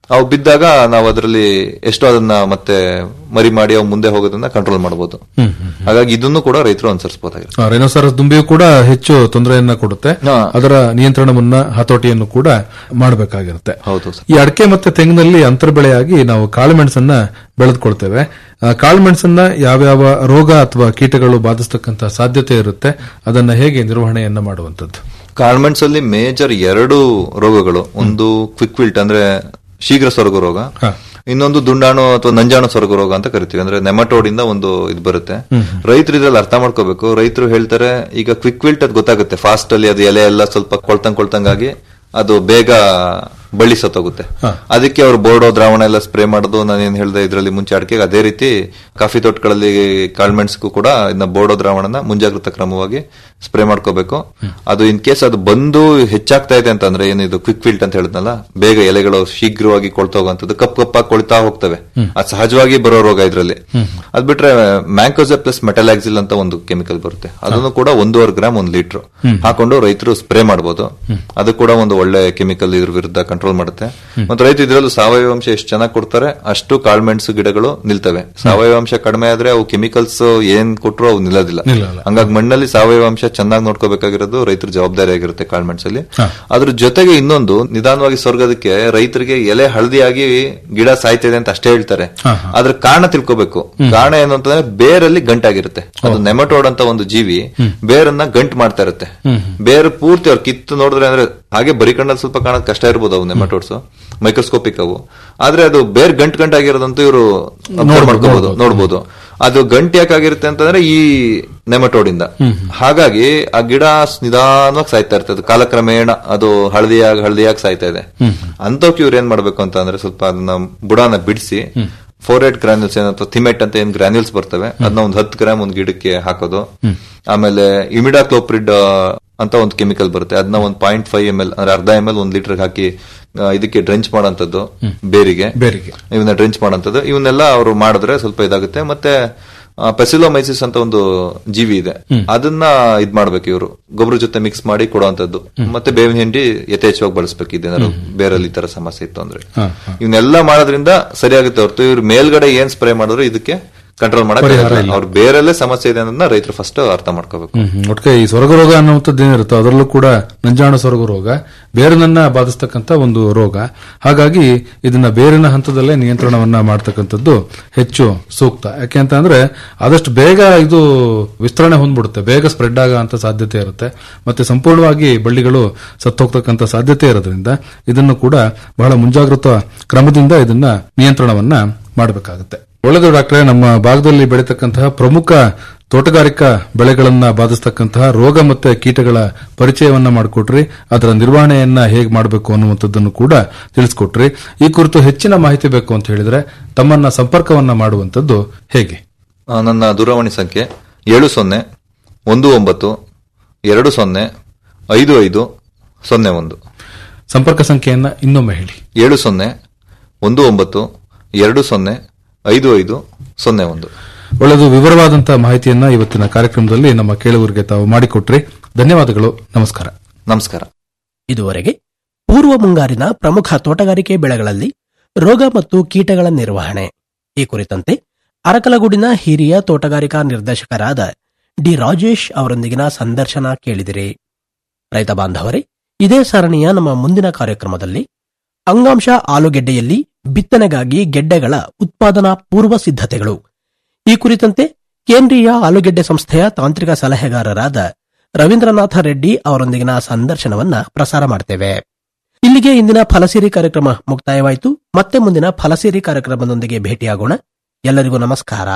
ಅವು ಬಿದ್ದಾಗ ನಾವು ಅದರಲ್ಲಿ ಎಷ್ಟು ಅದನ್ನ ಮತ್ತೆ ಮರಿ ಮಾಡಿ ಅವು ಮುಂದೆ ಹೋಗೋದನ್ನ ಕಂಟ್ರೋಲ್ ಮಾಡಬಹುದು ಹ್ಮ್, ಹಾಗಾಗಿ ಇದನ್ನು ಕೂಡ ರೈತರು ಅನುಸರಿಸಬಹುದಾಗಿದೆ ಆ, ರೈನೋಸರಸ್ ದುಂಬಿಯು ಕೂಡ ಹೆಚ್ಚು ತೊಂದರೆಯನ್ನ ಕೊಡುತ್ತೆ ಅದರ ನಿಯಂತ್ರಣವನ್ನ ಹತೋಟಿಯನ್ನು ಕೂಡ ಮಾಡಬೇಕಾಗಿರುತ್ತೆ ಹೌದು ಈ ಅಡಕೆ ಮತ್ತೆ ತೆಂಗಿನಲ್ಲಿ ಅಂತರ್ಬೆಳೆಯಾಗಿ ನಾವು ಕಾಳುಮೆಣಸನ್ನ ಬೆಳೆದುಕೊಳ್ತೇವೆ ಆ, ಕಾಳುಮೆಣಸನ್ನ ಯಾವ್ಯಾವ ರೋಗ ಅಥವಾ ಕೀಟಗಳು ಬಾಧಿಸ್ತಕ್ಕಂತ ಸಾಧ್ಯತೆ ಇರುತ್ತೆ ಅದನ್ನ ಹೇಗೆ ನಿರ್ವಹಣೆಯನ್ನ ಮಾಡುವಂತದ್ದು ಕಾಳ್ಮೆಣ್ಸ್ ಅಲ್ಲಿ ಮೇಜರ್ ಎರಡು ರೋಗಗಳು ಒಂದು ಕ್ವಿಕ್ ವಿಲ್ಟ್ ಅಂದ್ರೆ ಶೀಘ್ರ ಸೊರಗು ರೋಗ ಇನ್ನೊಂದು ದುಂಡಾಣು ಅಥವಾ ನಂಜಾಣು ಸೊರಗು ರೋಗ ಅಂತ ಕರಿತೀವಿ ಅಂದ್ರೆ ನೆಮಟೋಡ್ ಇಂದ ಒಂದು ಇದು ಬರುತ್ತೆ ರೈತರು ಇದ್ರಲ್ಲಿ ಅರ್ಥ ಮಾಡ್ಕೋಬೇಕು ರೈತರು ಹೇಳ್ತಾರೆ ಈಗ ಕ್ವಿಕ್ ವಿಲ್ಟ್ ಅದು ಗೊತ್ತಾಗುತ್ತೆ ಫಾಸ್ಟ್ ಅಲ್ಲಿ ಅದು ಎಲೆ ಎಲ್ಲ ಸ್ವಲ್ಪ ಕೊಳ್ತಂಗ್ ಕೊಳ್ತಂಗಾಗಿ ಅದು ಬೇಗ ಬಳ್ಳಿ ಸತ್ತೋಗುತ್ತೆ ಅದಕ್ಕೆ ಅವರು ಬೋರ್ಡೋ ದ್ರಾವಣ ಎಲ್ಲ ಸ್ಪ್ರೇ ಮಾಡೋದು ನಾನೇನ್ ಹೇಳ್ದೆ ಇದರಲ್ಲಿ ಮುಂಚೆ ಅಡಿಕೆಗೆ ಅದೇ ರೀತಿ ಕಾಫಿ ತೋಟಗಳಲ್ಲಿ ಕಾಳ್ಮೆಣ್ಸ್ಗೂ ಕೂಡ ಇದನ್ನ ಬೋರ್ಡೋ ದ್ರಾವಣನ ಮುಂಜಾಗ್ರತಾ ಕ್ರಮವಾಗಿ ಸ್ಪ್ರೇ ಮಾಡ್ಕೋಬೇಕು ಅದು ಇನ್ ಕೇಸ್ ಅದು ಬಂದು ಹೆಚ್ಚಾಗ್ತಾ ಇದೆ ಅಂತಂದ್ರೆ ಏನಿದು ಕ್ವಿಕ್ ಫಿಲ್ಟ್ ಅಂತ ಹೇಳಿದ್ನಲ್ಲ ಬೇಗ ಎಲೆಗಳು ಶೀಘ್ರವಾಗಿ ಕೊಳ್ತಾ ಹೋಗುವಂತದ್ದು ಕಪ್ ಕಪ್ಪಾಗಿ ಕೊಳ್ತಾ ಹೋಗ್ತವೆ ಅದು ಸಹಜವಾಗಿ ಬರೋ ರೋಗ ಇದ್ರಲ್ಲಿ ಅದ್ ಬಿಟ್ರೆ ಮ್ಯಾಂಕೋಸೆ ಪ್ಲಸ್ ಮೆಟಲಾಕ್ಸಿಲ್ ಅಂತ ಒಂದು ಕೆಮಿಕಲ್ ಬರುತ್ತೆ ಅದನ್ನು ಕೂಡ ಒಂದೂವರೆ ಗ್ರಾಮ್ ಒಂದು ಲೀಟರ್ ಹಾಕೊಂಡು ರೈತರು ಸ್ಪ್ರೇ ಮಾಡಬಹುದು ಅದು ಕೂಡ ಒಂದು ಒಳ್ಳೆ ಕೆಮಿಕಲ್ ಇದ್ರ ವಿರುದ್ಧ ಕಂಟ್ರೋಲ್ ಮಾಡುತ್ತೆ ಮತ್ತೆ ರೈತ ಇದ್ರಲ್ಲೂ ಸಾವಯವ ಅಂಶ ಎಷ್ಟು ಚೆನ್ನಾಗಿ ಕೊಡ್ತಾರೆ ಅಷ್ಟು ಕಾಳ್ಮೆಣಸು ಗಿಡಗಳು ನಿಲ್ತವೆ ಸಾವಯವ ಅಂಶ ಕಡಿಮೆ ಆದ್ರೆ ಅವು ಕೆಮಿಕಲ್ಸ್ ಏನ್ ಕೊಟ್ಟರು ಅವು ನಿಲ್ಲೋದಿಲ್ಲ ನಿಲ್ಲಲ್ಲ. ಹಂಗಾಗಿ ಮಣ್ಣಲ್ಲಿ ಸಾವಯವ ಅಂಶ ಚೆನ್ನಾಗಿ ನೋಡ್ಕೋಬೇಕಾಗಿರೋದು ರೈತರ ಜವಾಬ್ದಾರಿ ಆಗಿರುತ್ತೆ ಕಾಳ್ಮೆಣಸಲ್ಲಿ ಅದ್ರ ಜೊತೆಗೆ ಇನ್ನೊಂದು ನಿಧಾನವಾಗಿ ಸ್ವರ್ಗದಕ್ಕೆ ರೈತರಿಗೆ ಎಲೆ ಹಳದಿಯಾಗಿ ಗಿಡ ಸಾಯ್ತಿದೆ ಅಂತ ಅಷ್ಟೇ ಹೇಳ್ತಾರೆ ಅದ್ರ ಕಾರಣ ತಿಳ್ಕೋಬೇಕು ಕಾರಣ ಏನು ಅಂತಂದ್ರೆ ಬೇರಲ್ಲಿ ಗಂಟಾಗಿರುತ್ತೆ ಅದು ನೆಮಟೋಡ್ ಅಂತ ಒಂದು ಜೀವಿ ಬೇರನ್ನ ಗಂಟ್ ಮಾಡ್ತಾ ಇರುತ್ತೆ ಬೇರು ಪೂರ್ತಿ ಅವ್ರು ಕಿತ್ತು ನೋಡಿದ್ರೆ ಅಂದ್ರೆ ಹಾಗೆ ಬರಿ ಕಣ್ಣಲ್ಲಿ ಸ್ವಲ್ಪ ಕಾಣೋದು ಕಷ್ಟ ಇರ್ಬೋದು ಅವು ನೆಮಟೋಡ್ಸ್ ಮೈಕ್ರೋಸ್ಕೋಪಿಕ್ ಅವು ಆದ್ರೆ ಅದು ಬೇರ್ ಗಂಟ್ ಗಂಟ್ ಆಗಿರೋದಂತೂ ಇವರು ಮಾಡ್ಕೋಬಹುದು ನೋಡ್ಬೋದು ಅದು ಗಂಟ್ ಯಾಕಾಗಿರುತ್ತೆ ಅಂತಂದ್ರೆ ಈ ನೆಮಟೋಡ್ ಇಂದ ಹಾಗಾಗಿ ಆ ಗಿಡ ನಿಧಾನವಾಗಿ ಸಾಯ್ತಾ ಇರ್ತದೆ ಕಾಲಕ್ರಮೇಣ ಅದು ಹಳದಿಯಾಗಿ ಹಳದಿಯಾಗಿ ಸಾಯ್ತಾ ಇದೆ ಅಂತವಕ್ಕೆ ಇವ್ರು ಏನ್ ಮಾಡ್ಬೇಕು ಅಂತ ಅಂದ್ರೆ ಸ್ವಲ್ಪ ಅದನ್ನ ಬುಡಾನ ಬಿಡಿಸಿ ಫೋರ್ ಏಟ್ ಗ್ರಾನ್ಯೂಲ್ಸ್ ಏನಂತ ಥಿಮೆಟ್ ಅಂತ ಏನ್ ಗ್ರಾನ್ಯೂಲ್ಸ್ ಬರ್ತವೆ ಅದನ್ನ ಒಂದು ಹತ್ತು ಗ್ರಾಮ್ ಒಂದು ಗಿಡಕ್ಕೆ ಹಾಕೋದು ಆಮೇಲೆ ಇಮಿಡಾಕ್ಲೋಪ್ರಿಡ್ ಅಂತ ಒಂದು ಕೆಮಿಕಲ್ ಬರುತ್ತೆ ಅದನ್ನ ಒಂದು ಪಾಯಿಂಟ್ ಫೈವ್ ಎಮ್ ಎಲ್ ಅಂದ್ರೆ ಅರ್ಧ ಎಮ್ ಎಲ್ ಒಂದ್ ಲೀಟರ್ ಹಾಕಿ ಆ, ಇದಕ್ಕೆ ಡ್ರೆಂಚ್ ಮಾಡೋಂಥದ್ದು ಬೇರಿಗೆ ಬೇರಿಗೆ ಇವನ್ನ ಡ್ರೆಂಚ್ ಮಾಡೋಂಥದ್ದು ಇವನ್ನೆಲ್ಲ ಅವರು ಮಾಡಿದ್ರೆ ಸ್ವಲ್ಪ ಇದಾಗುತ್ತೆ ಮತ್ತೆ ಪೆಸಿಲೋಮೈಸಿಸ್ ಅಂತ ಒಂದು ಜೀವಿ ಇದೆ ಅದನ್ನ ಇದ್ ಮಾಡ್ಬೇಕು ಇವರು ಗೊಬ್ಬರ ಜೊತೆ ಮಿಕ್ಸ್ ಮಾಡಿ ಕೊಡುವಂತದ್ದು ಮತ್ತೆ ಬೇವಿನ ಹಿಂಡಿ ಯಥೇಚ್ಛವಾಗಿ ಬಳಸ್ಬೇಕು ಇದೇನಾದ್ರು ಬೇರಲ್ಲಿ ಈ ತರ ಸಮಸ್ಯೆ ಇತ್ತು ಅಂದ್ರೆ ಹಾ, ಇವನ್ನೆಲ್ಲ ಮಾಡೋದ್ರಿಂದ ಸರಿಯಾಗುತ್ತೆ ಹೊರತು ಇವ್ರು ಮೇಲ್ಗಡೆ ಏನ್ ಸ್ಪ್ರೇ ಮಾಡಿದ್ರು ಇದಕ್ಕೆ ಕಂಟ್ರೋಲ್ ಮಾಡಕ್ ಪರಿಹಾರ ಆಗಲ್ಲ. ಇಲ್ಲ. ಅವ್ರ ಬೇರಲ್ಲೇ ಸಮಸ್ಯೆ ಇದೆ ಅನ್ನೋದನ್ನ ರೈತರು ಫಸ್ಟ್ ಅರ್ಥ ಮಾಡ್ಕೋಬೇಕು ಹ್ಮ್ ಹ್ಮ್. ಒಟ್ಟಿಗೆ ಈ ಸ್ವರ್ಗ ರೋಗ ಅನ್ನುವಂಥದ್ದು ಏನಿರುತ್ತೋ ಅದರಲ್ಲೂ ಕೂಡ ನಂಜಾಣ ಸ್ವರ್ಗ ರೋಗ ಬೇರಿನನ್ನ ಬಾಧಿಸ್ತಕ್ಕಂಥ ಒಂದು ರೋಗ ಹಾಗಾಗಿ ಇದನ್ನ ಬೇರಿನ ಹಂತದಲ್ಲೇ ನಿಯಂತ್ರಣವನ್ನ ಮಾಡ್ತಕ್ಕಂಥದ್ದು ಹೆಚ್ಚು ಸೂಕ್ತ ಯಾಕೆ ಅಂತ ಅಂದ್ರೆ ಆದಷ್ಟು ಬೇಗ ಇದು ವಿಸ್ತರಣೆ ಹೊಂದ್ಬಿಡುತ್ತೆ ಬೇಗ ಸ್ಪ್ರೆಡ್ ಆಗೋ ಸಾಧ್ಯತೆ ಇರುತ್ತೆ ಮತ್ತೆ ಸಂಪೂರ್ಣವಾಗಿ ಬಳ್ಳಿಗಳು ಸತ್ತೋಗ್ತಕ್ಕಂಥ ಸಾಧ್ಯತೆ ಇರೋದ್ರಿಂದ ಇದನ್ನು ಕೂಡ ಬಹಳ ಮುಂಜಾಗ್ರತಾ ಕ್ರಮದಿಂದ ಇದನ್ನ ನಿಯಂತ್ರಣವನ್ನ ಮಾಡಬೇಕಾಗುತ್ತೆ ಒಳ್ಳೆಯದು ಡಾಕ್ಟ್ರೆ ನಮ್ಮ ಭಾಗದಲ್ಲಿ ಬೆಳೀತಕ್ಕಂತಹ ಪ್ರಮುಖ ತೋಟಗಾರಿಕಾ ಬೆಳೆಗಳನ್ನ ಬಾಧಿಸ್ತಕ್ಕಂತಹ ರೋಗ ಮತ್ತೆ ಕೀಟಗಳ ಪರಿಚಯವನ್ನ ಮಾಡಿಕೊಟ್ರಿ ಅದರ ನಿರ್ವಹಣೆಯನ್ನ ಹೇಗೆ ಮಾಡಬೇಕು ಅನ್ನುವಂಥದ್ದನ್ನು ಕೂಡ ತಿಳಿಸ್ಕೊಟ್ರಿ ಈ ಕುರಿತು ಹೆಚ್ಚಿನ ಮಾಹಿತಿ ಬೇಕು ಅಂತ ಹೇಳಿದ್ರೆ ತಮ್ಮನ್ನ ಸಂಪರ್ಕವನ್ನ ಮಾಡುವಂತದ್ದು ಹೇಗೆ ಆ, ನನ್ನ ದೂರವಾಣಿ ಸಂಖ್ಯೆ ಏಳು ಸೊನ್ನೆ ಒಂದು ಒಂಬತ್ತು ಎರಡು ಸೊನ್ನೆ ಐದು ಐದು ಸೊನ್ನೆ ಒಂದು ಸಂಪರ್ಕ ಸಂಖ್ಯೆಯನ್ನ ಇನ್ನೊಮ್ಮೆ ಹೇಳಿ ಏಳು ಸೊನ್ನೆ ಒಂದು ಒಂಬತ್ತು ಎರಡು ಸೊನ್ನೆ ಐದು ಐದು ಸೊನ್ನೆ ಒಂದು ಒಳ್ಳೆಯದು ವಿವರವಾದಂತಹ ಮಾಹಿತಿಯನ್ನ ಇವತ್ತಿನ ಕಾರ್ಯಕ್ರಮದಲ್ಲಿ ನಮ್ಮ ಕೇಳುವರಿಗೆ ತಾವು ಮಾಡಿಕೊಟ್ರಿ ಧನ್ಯವಾದಗಳು ನಮಸ್ಕಾರ ನಮಸ್ಕಾರ ಇದುವರೆಗೆ ಪೂರ್ವ ಮುಂಗಾರಿನ ಪ್ರಮುಖ ತೋಟಗಾರಿಕೆ ಬೆಳೆಗಳಲ್ಲಿ ರೋಗ ಮತ್ತು ಕೀಟಗಳ ನಿರ್ವಹಣೆ ಈ ಕುರಿತಂತೆ ಅರಕಲಗೂಡಿನ ಹಿರಿಯ ತೋಟಗಾರಿಕಾ ನಿರ್ದೇಶಕರಾದ ಡಿ ರಾಜೇಶ್ ಅವರೊಂದಿಗಿನ ಸಂದರ್ಶನ ಕೇಳಿದಿರಿ ರೈತ ಬಾಂಧವರೇ ಇದೇ ಸರಣಿಯ ನಮ್ಮ ಮುಂದಿನ ಕಾರ್ಯಕ್ರಮದಲ್ಲಿ ಅಂಗಾಂಶ ಆಲೂಗೆಡ್ಡೆಯಲ್ಲಿ ಬಿತ್ತನೆಗಾಗಿ ಗೆಡ್ಡೆಗಳ ಉತ್ಪಾದನಾ ಪೂರ್ವ ಸಿದ್ಧತೆಗಳು ಈ ಕುರಿತಂತೆ ಕೇಂದ್ರೀಯ ಆಲೂಗೆಡ್ಡೆ ಸಂಸ್ಥೆಯ ತಾಂತ್ರಿಕ ಸಲಹೆಗಾರರಾದ ರವೀಂದ್ರನಾಥ ರೆಡ್ಡಿ ಅವರೊಂದಿಗಿನ ಸಂದರ್ಶನವನ್ನ ಪ್ರಸಾರ ಮಾಡ್ತೇವೆ ಇಲ್ಲಿಗೆ ಇಂದಿನ ಫಲಸಿರಿ ಕಾರ್ಯಕ್ರಮ ಮುಕ್ತಾಯವಾಯಿತು ಮತ್ತೆ ಮುಂದಿನ ಫಲಸಿರಿ ಕಾರ್ಯಕ್ರಮದೊಂದಿಗೆ ಭೇಟಿಯಾಗೋಣ ಎಲ್ಲರಿಗೂ ನಮಸ್ಕಾರ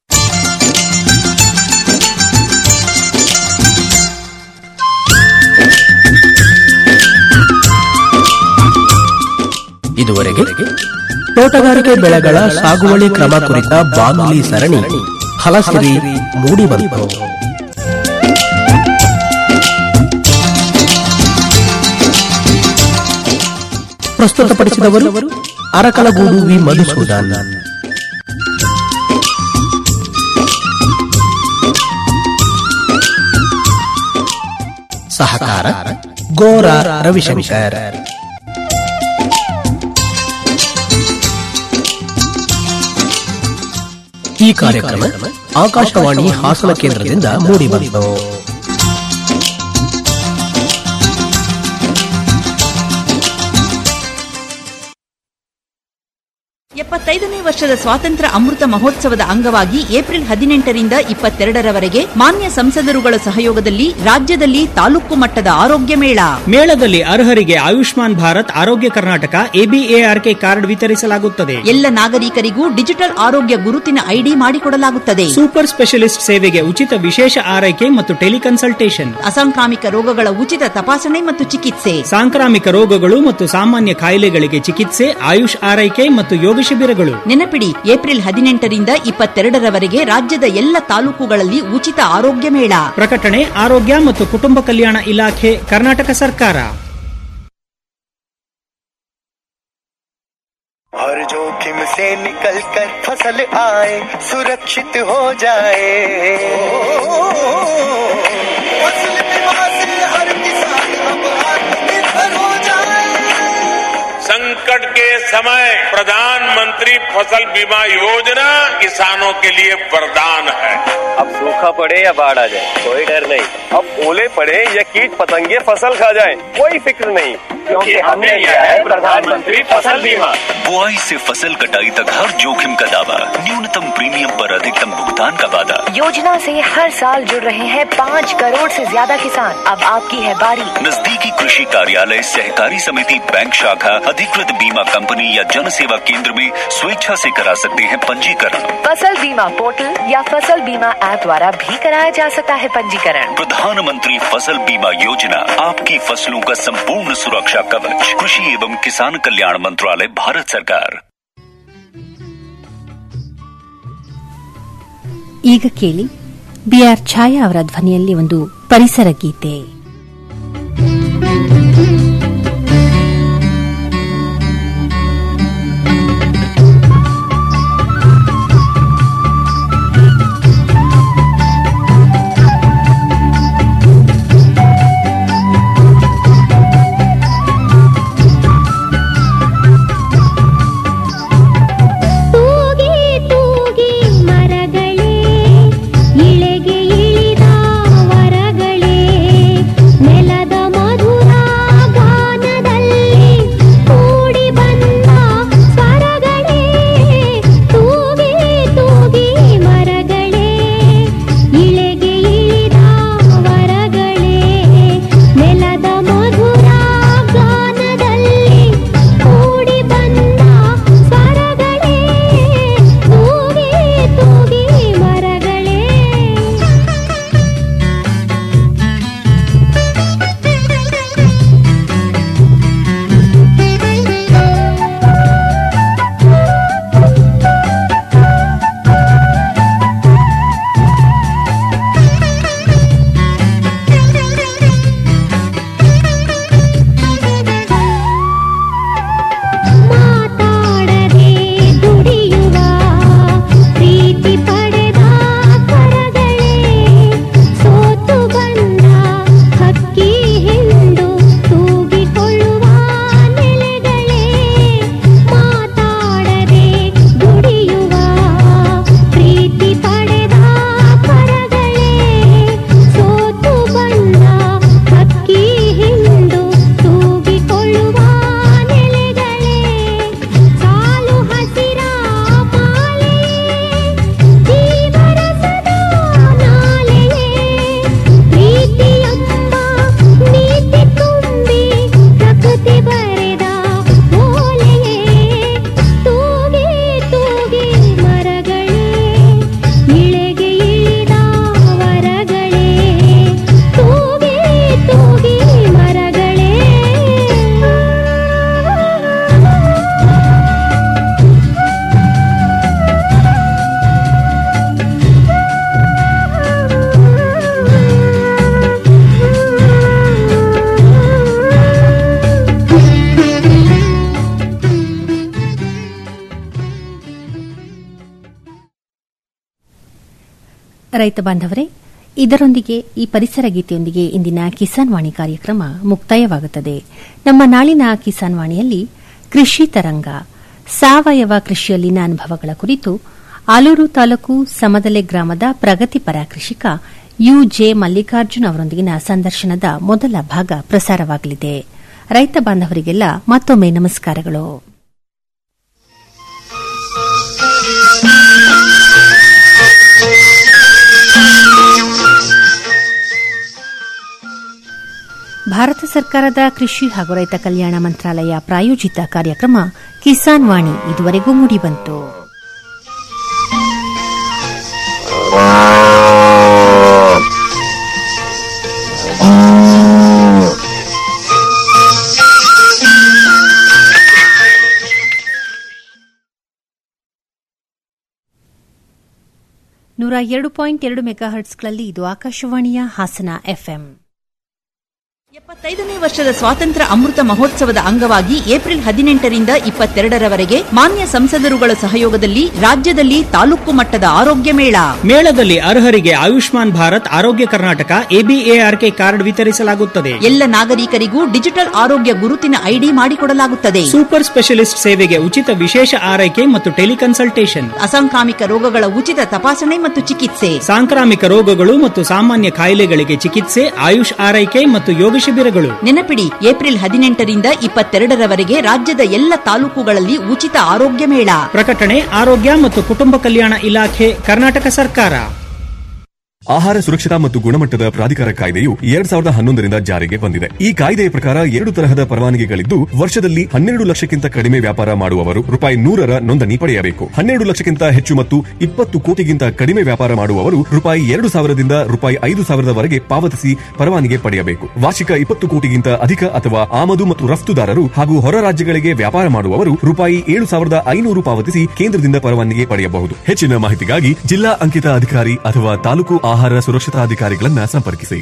ಇದುವರೆಗೆ ತೋಟಗಾರಿಕೆ ಬೆಳೆಗಳ ಸಾಗುವಳಿ ಕ್ರಮ ಕುರಿತ ಬಾನುಲಿ ಸರಣಿ ಫಲಸಿರಿ ಮೂಡಿಬಂತು ಪ್ರಸ್ತುತಪಡಿಸಿದವರು ಅರಕಲಗೂಡು ವಿ ಮಧುಸೂದನ್ ಸಹಕಾರ ಗೋರ ರವಿಶಂಕರ್ ಈ ಕಾರ್ಯಕ್ರಮ ಆಕಾಶವಾಣಿ ಹಾಸನ ಕೇಂದ್ರದಿಂದ ಮೂಡಿಬಂತು ಎಪ್ಪತ್ತೈದನೇ ವರ್ಷದ ಸ್ವಾತಂತ್ರ್ಯ ಅಮೃತ ಮಹೋತ್ಸವದ ಅಂಗವಾಗಿ ಏಪ್ರಿಲ್ ಹದಿನೆಂಟರಿಂದ ಇಪ್ಪತ್ತೆರಡರವರೆಗೆ ಮಾನ್ಯ ಸಂಸದರುಗಳ ಸಹಯೋಗದಲ್ಲಿ ರಾಜ್ಯದಲ್ಲಿ ತಾಲೂಕು ಮಟ್ಟದ ಆರೋಗ್ಯ ಮೇಳ ಮೇಳದಲ್ಲಿ ಅರ್ಹರಿಗೆ ಆಯುಷ್ಮಾನ್ ಭಾರತ್ ಆರೋಗ್ಯ ಕರ್ನಾಟಕ ಎಬಿಎಆರ್ಕೆ ಕಾರ್ಡ್ ವಿತರಿಸಲಾಗುತ್ತದೆ ಎಲ್ಲ ನಾಗರಿಕರಿಗೂ ಡಿಜಿಟಲ್ ಆರೋಗ್ಯ ಗುರುತಿನ ಐಡಿ ಮಾಡಿಕೊಡಲಾಗುತ್ತದೆ ಸೂಪರ್ ಸ್ಪೆಷಲಿಸ್ಟ್ ಸೇವೆಗೆ ಉಚಿತ ವಿಶೇಷ ಆರೈಕೆ ಮತ್ತು ಟೆಲಿಕನ್ಸಲ್ಟೇಷನ್ ಅಸಾಂಕ್ರಾಮಿಕ ರೋಗಗಳ ಉಚಿತ ತಪಾಸಣೆ ಮತ್ತು ಚಿಕಿತ್ಸೆ ಸಾಂಕ್ರಾಮಿಕ ರೋಗಗಳು ಮತ್ತು ಸಾಮಾನ್ಯ ಕಾಯಿಲೆಗಳಿಗೆ ಚಿಕಿತ್ಸೆ ಆಯುಷ್ ಆರೈಕೆ ಮತ್ತು ಯೋಗ ಶಿಬಿರಗಳು ನೆನಪಿಡಿ ಏಪ್ರಿಲ್ ಹದಿನೆಂಟರಿಂದ ಇಪ್ಪತ್ತೆರಡರವರೆಗೆ ರಾಜ್ಯದ ಎಲ್ಲ ತಾಲೂಕುಗಳಲ್ಲಿ ಉಚಿತ ಆರೋಗ್ಯ ಮೇಳ ಪ್ರಕಟಣೆ ಆರೋಗ್ಯ ಮತ್ತು ಕುಟುಂಬ ಕಲ್ಯಾಣ ಇಲಾಖೆ ಕರ್ನಾಟಕ ಸರ್ಕಾರ हर जोखिम से निकल कर फसल आए सुरक्षित हो जाए फसल बीमा से हर किसान अब आत्मनिर्भर हो जाए संकट के समय प्रधानमंत्री फसल बीमा योजना किसानों के लिए वरदान है अब सूखा पड़े या बाढ़ आ जाए कोई डर नहीं अब ओले पड़े या कीट पतंगे फसल खा जाए कोई फिक्र नहीं क्योंकि हमने लिया है प्रधानमंत्री फसल बीमा बुआई से फसल कटाई तक हर जोखिम का दावा न्यूनतम प्रीमियम पर अधिकतम भुगतान का वादा योजना से हर साल जुड़ रहे हैं पाँच करोड़ से ज्यादा किसान अब आपकी है बारी नजदीकी कृषि कार्यालय सहकारी समिति बैंक शाखा अधिकृत बीमा कंपनी या जन सेवा केंद्र में स्वेच्छा से करा सकते हैं पंजीकरण फसल बीमा पोर्टल या फसल बीमा ऐप द्वारा भी कराया जा सकता है पंजीकरण प्रधानमंत्री फसल बीमा योजना आपकी फसलों का संपूर्ण सुरक्षा कवच कृषि एवं किसान कल्याण मंत्रालय भारत सरकार ಈಗ ಕೇಳಿ ಬಿಆರ್ ಛಾಯಾ ಅವರ ಧ್ವನಿಯಲ್ಲಿ ಒಂದು ಪರಿಸರ ಗೀತೆ ತೂಗಿ ತೂಗಿ ಮರಗಳೇ ಇಳೆಗೆ ಇಳಿದ ವರಗಳೇ ನೆಲದ ಮಧುರ ಗಾನದಲ್ಲಿ ಕೂಡಿ ಬಂದ ಸ್ವರಗಳೇ ತೂಗಿ ತೂಗಿ ಮರಗಳೇ ಇಳೆಗೆ ಇಳಿದ ವರಗಳೇ ನೆಲದ ಮಧುರ ಗಾನದಲ್ಲಿ ಕೂಡಿ ಬಂದ ಸ್ವರಗಳೇ ತೂಗಿ ತೂಗಿ ಮರಗಳೇ ಮಾತಾಡದೆ ದುಡಿಯುವ ಪ್ರೀತಿ ಪಡೆದ ಕರಗಳೇ ಸೋತು ಬಂದ ಹಕ್ಕಿ ಹಿಂಡು ತೂಗಿಕೊಳ್ಳುವ ನೆಲೆಗಳೇ ಮಾತಾಡದೆ ದುಡಿಯುವ ಪ್ರೀತಿ ಪಡೆದ ಕರಗಳೇ ಸೋತು ಬಂದ ಹಕ್ಕಿ ಹಿಂಡು ತೂಗಿಕೊಳ್ಳುವ ನೆಲೆಗಳೇ ಸಾಲು ಹಸಿರ ಮಾಲೆ ಜೀವರಸದ ನಾಲೆಯೇ ಪ್ರೀತಿಯಮ್ಮ ನೀತಿ ತುಂಬಿ ಪ್ರಕೃತಿ ಬರೆದ ಓಲೆಯೇ ತೂಗಿ ತೂಗಿ ಮರಗಳೇ ಇಳೆಗೆ ಇಳಿದ ವರಗಳೇ ತೂಗಿ ತೂಗಿ ಮರಗಳೇ ರೈತ ಬಾಂಧವರೇ ಇದರೊಂದಿಗೆ ಈ ಪರಿಸರ ಗೀತೆಯೊಂದಿಗೆ ಇಂದಿನ ಕಿಸಾನ್ ವಾಣಿ ಕಾರ್ಯಕ್ರಮ ಮುಕ್ತಾಯವಾಗುತ್ತದೆ ನಮ್ಮ ನಾಳಿನ ಕಿಸಾನ್ ವಾಣಿಯಲ್ಲಿ ಕೃಷಿ ತರಂಗ ಸಾವಯವ ಕೃಷಿಯಲ್ಲಿನ ಅನುಭವಗಳ ಕುರಿತು ಆಲೂರು ತಾಲೂಕು ಸಮದಲೆ ಗ್ರಾಮದ ಪ್ರಗತಿಪರ ಕೃಷಿಕ ಯುಜೆ ಮಲ್ಲಿಕಾರ್ಜುನ್ ಅವರೊಂದಿಗಿನ ಸಂದರ್ಶನದ ಮೊದಲ ಭಾಗ ಪ್ರಸಾರವಾಗಲಿದೆ ರೈತ ಬಾಂಧವರಿಗೆಲ್ಲ ಮತ್ತೊಮ್ಮೆ ನಮಸ್ಕಾರಗಳು ಭಾರತ ಸರ್ಕಾರದ ಕೃಷಿ ಹಾಗೂ ರೈತ ಕಲ್ಯಾಣ ಮಂತ್ರಾಲಯ ಪ್ರಾಯೋಜಿತ ಕಾರ್ಯಕ್ರಮ ಕಿಸಾನ್ ವಾಣಿ ಇದುವರೆಗೂ ಮೂಡಿಬಂತು ನೂರ ಎರಡು ಪಾಯಿಂಟ್ ಎರಡು ಮೆಗಾಹರ್ಟ್ಸ್ಗಳಲ್ಲಿ ಇದು ಆಕಾಶವಾಣಿಯ ಹಾಸನ ಎಫ್ಎಂ ಎಪ್ಪತ್ತೈದನೇ ವರ್ಷದ ಸ್ವಾತಂತ್ರ್ಯ ಅಮೃತ ಮಹೋತ್ಸವದ ಅಂಗವಾಗಿ ಏಪ್ರಿಲ್ ಹದಿನೆಂಟರಿಂದ ಇಪ್ಪತ್ತೆರಡರವರೆಗೆ ಮಾನ್ಯ ಸಂಸದರುಗಳ ಸಹಯೋಗದಲ್ಲಿ ರಾಜ್ಯದಲ್ಲಿ ತಾಲೂಕು ಮಟ್ಟದ ಆರೋಗ್ಯ ಮೇಳ ಮೇಳದಲ್ಲಿ ಅರ್ಹರಿಗೆ ಆಯುಷ್ಮಾನ್ ಭಾರತ್ ಆರೋಗ್ಯ ಕರ್ನಾಟಕ ಎಬಿಎಆರ್ಕೆ ಕಾರ್ಡ್ ವಿತರಿಸಲಾಗುತ್ತದೆ ಎಲ್ಲ ನಾಗರಿಕರಿಗೂ ಡಿಜಿಟಲ್ ಆರೋಗ್ಯ ಗುರುತಿನ ಐಡಿ ಮಾಡಿಕೊಡಲಾಗುತ್ತದೆ ಸೂಪರ್ ಸ್ಪೆಷಲಿಸ್ಟ್ ಸೇವೆಗೆ ಉಚಿತ ವಿಶೇಷ ಆರೈಕೆ ಮತ್ತು ಟೆಲಿಕನ್ಸಲ್ಟೇಷನ್ ಅಸಾಂಕ್ರಾಮಿಕ ರೋಗಗಳ ಉಚಿತ ತಪಾಸಣೆ ಮತ್ತು ಚಿಕಿತ್ಸೆ ಸಾಂಕ್ರಾಮಿಕ ರೋಗಗಳು ಮತ್ತು ಸಾಮಾನ್ಯ ಕಾಯಿಲೆಗಳಿಗೆ ಚಿಕಿತ್ಸೆ ಆಯುಷ್ ಆರೈಕೆ ಮತ್ತು ಯೋಗ ಶಿಬಿರಗಳು ನೆನಪಿಡಿ ಏಪ್ರಿಲ್ ಹದಿನೆಂಟರಿಂದ ಇಪ್ಪತ್ತೆರಡರವರೆಗೆ ರಾಜ್ಯದ ಎಲ್ಲ ತಾಲೂಕುಗಳಲ್ಲಿ ಉಚಿತ ಆರೋಗ್ಯ ಮೇಳ ಪ್ರಕಟಣೆ ಆರೋಗ್ಯ ಮತ್ತು ಕುಟುಂಬ ಕಲ್ಯಾಣ ಇಲಾಖೆ ಕರ್ನಾಟಕ ಸರ್ಕಾರ ಆಹಾರ ಸುರಕ್ಷತಾ ಮತ್ತು ಗುಣಮಟ್ಟದ ಪ್ರಾಧಿಕಾರ ಕಾಯ್ದೆಯು ಎರಡ್ ಸಾವಿರದ ಹನ್ನೊಂದರಿಂದ ಜಾರಿಗೆ ಬಂದಿದೆ ಈ ಕಾಯ್ದೆಯ ಪ್ರಕಾರ ಎರಡು ತರಹದ ಪರವಾನಗಿಗಳಿದ್ದು ವರ್ಷದಲ್ಲಿ ಹನ್ನೆರಡು ಲಕ್ಷಕ್ಕಿಂತ ಕಡಿಮೆ ವ್ಯಾಪಾರ ಮಾಡುವವರು ರೂಪಾಯಿ ನೂರರ ನೋಂದಣಿ ಪಡೆಯಬೇಕು ಹನ್ನೆರಡು ಲಕ್ಷಕ್ಕಿಂತ ಹೆಚ್ಚು ಮತ್ತು ಇಪ್ಪತ್ತು ಕೋಟಿಗಿಂತ ಕಡಿಮೆ ವ್ಯಾಪಾರ ಮಾಡುವವರು ರೂಪಾಯಿ ಎರಡು ಸಾವಿರದಿಂದ ರೂಪಾಯಿ ಐದು ಸಾವಿರದವರೆಗೆ ಪಾವತಿಸಿ ಪರವಾನಗಿ ಪಡೆಯಬೇಕು ವಾರ್ಷಿಕ ಇಪ್ಪತ್ತು ಕೋಟಿಗಿಂತ ಅಧಿಕ ಅಥವಾ ಆಮದು ಮತ್ತು ರಫ್ತುದಾರರು ಹಾಗೂ ಹೊರ ರಾಜ್ಯಗಳಿಗೆ ವ್ಯಾಪಾರ ಮಾಡುವವರು ರೂಪಾಯಿ ಏಳು ಸಾವಿರದ ಐನೂರು ಪಾವತಿಸಿ ಕೇಂದ್ರದಿಂದ ಪರವಾನಗಿ ಪಡೆಯಬಹುದು ಹೆಚ್ಚಿನ ಮಾಹಿತಿಗಾಗಿ ಜಿಲ್ಲಾ ಅಂಕಿತ ಅಧಿಕಾರಿ ಅಥವಾ ತಾಲೂಕು ಆಹಾರ ಸುರಕ್ಷತಾ ಅಧಿಕಾರಿಗಳನ್ನ ಸಂಪರ್ಕಿಸಿ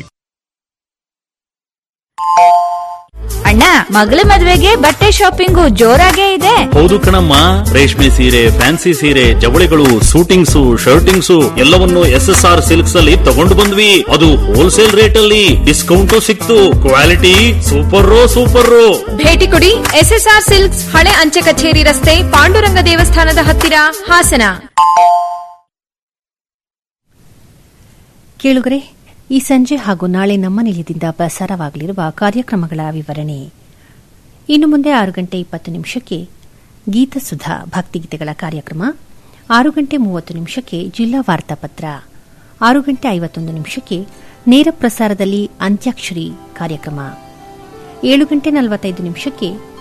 ಅಣ್ಣ ಮಗಳ ಮದ್ವೆಗೆ ಬಟ್ಟೆ ಶಾಪಿಂಗು ಜೋರಾಗೇ ಇದೆ ಹೌದು ಕಣಮ್ಮ ರೇಷ್ಮೆ ಸೀರೆ ಫ್ಯಾನ್ಸಿ ಸೀರೆ ಜವಳಿಗಳು ಸೂಟಿಂಗ್ಸು ಶರ್ಟಿಂಗ್ಸು ಎಲ್ಲವನ್ನು ಎಸ್ ಎಸ್ ಆರ್ ಸಿಲ್ಕ್ಸ್ ಅಲ್ಲಿ ತಗೊಂಡು ಬಂದ್ವಿ ಅದು ಹೋಲ್ಸೇಲ್ ರೇಟ್ ಅಲ್ಲಿ ಡಿಸ್ಕೌಂಟು ಸಿಕ್ತು ಕ್ವಾಲಿಟಿ ಸೂಪರ್ ಸೂಪರ್ ಭೇಟಿ ಕೊಡಿ ಎಸ್ಎಸ್ಆರ್ ಸಿಲ್ಕ್ಸ್ ಹಳೆ ಅಂಚೆ ಕಚೇರಿ ರಸ್ತೆ ಪಾಂಡುರಂಗ ದೇವಸ್ಥಾನದ ಹತ್ತಿರ ಹಾಸನ ಕೇಳುಗರೆ ಈ ಸಂಜೆ ಹಾಗೂ ನಾಳೆ ನಮ್ಮ ನಿಲಯದಿಂದ ಪ್ರಸಾರವಾಗಲಿರುವ ಕಾರ್ಯಕ್ರಮಗಳ ವಿವರಣೆ ಇನ್ನು ಮುಂದೆ ಆರು ಗಂಟೆ ಇಪ್ಪತ್ತು ನಿಮಿಷಕ್ಕೆ ಗೀತಸುಧಾ ಭಕ್ತಿಗೀತೆಗಳ ಕಾರ್ಯಕ್ರಮ ಆರು ಗಂಟೆ ಮೂವತ್ತು ನಿಮಿಷಕ್ಕೆ ಜಿಲ್ಲಾ ವಾರ್ತಾಪತ್ರ ಆರು ಗಂಟೆ ಐವತ್ತೊಂದು ನಿಮಿಷಕ್ಕೆ ನೇರ ಪ್ರಸಾರದಲ್ಲಿ ಅಂತ್ಯಾಕ್ಷರಿ ಕಾರ್ಯಕ್ರಮ ಏಳು ಗಂಟೆ ನಲವತ್ತೈದು ನಿಮಿಷಕ್ಕೆ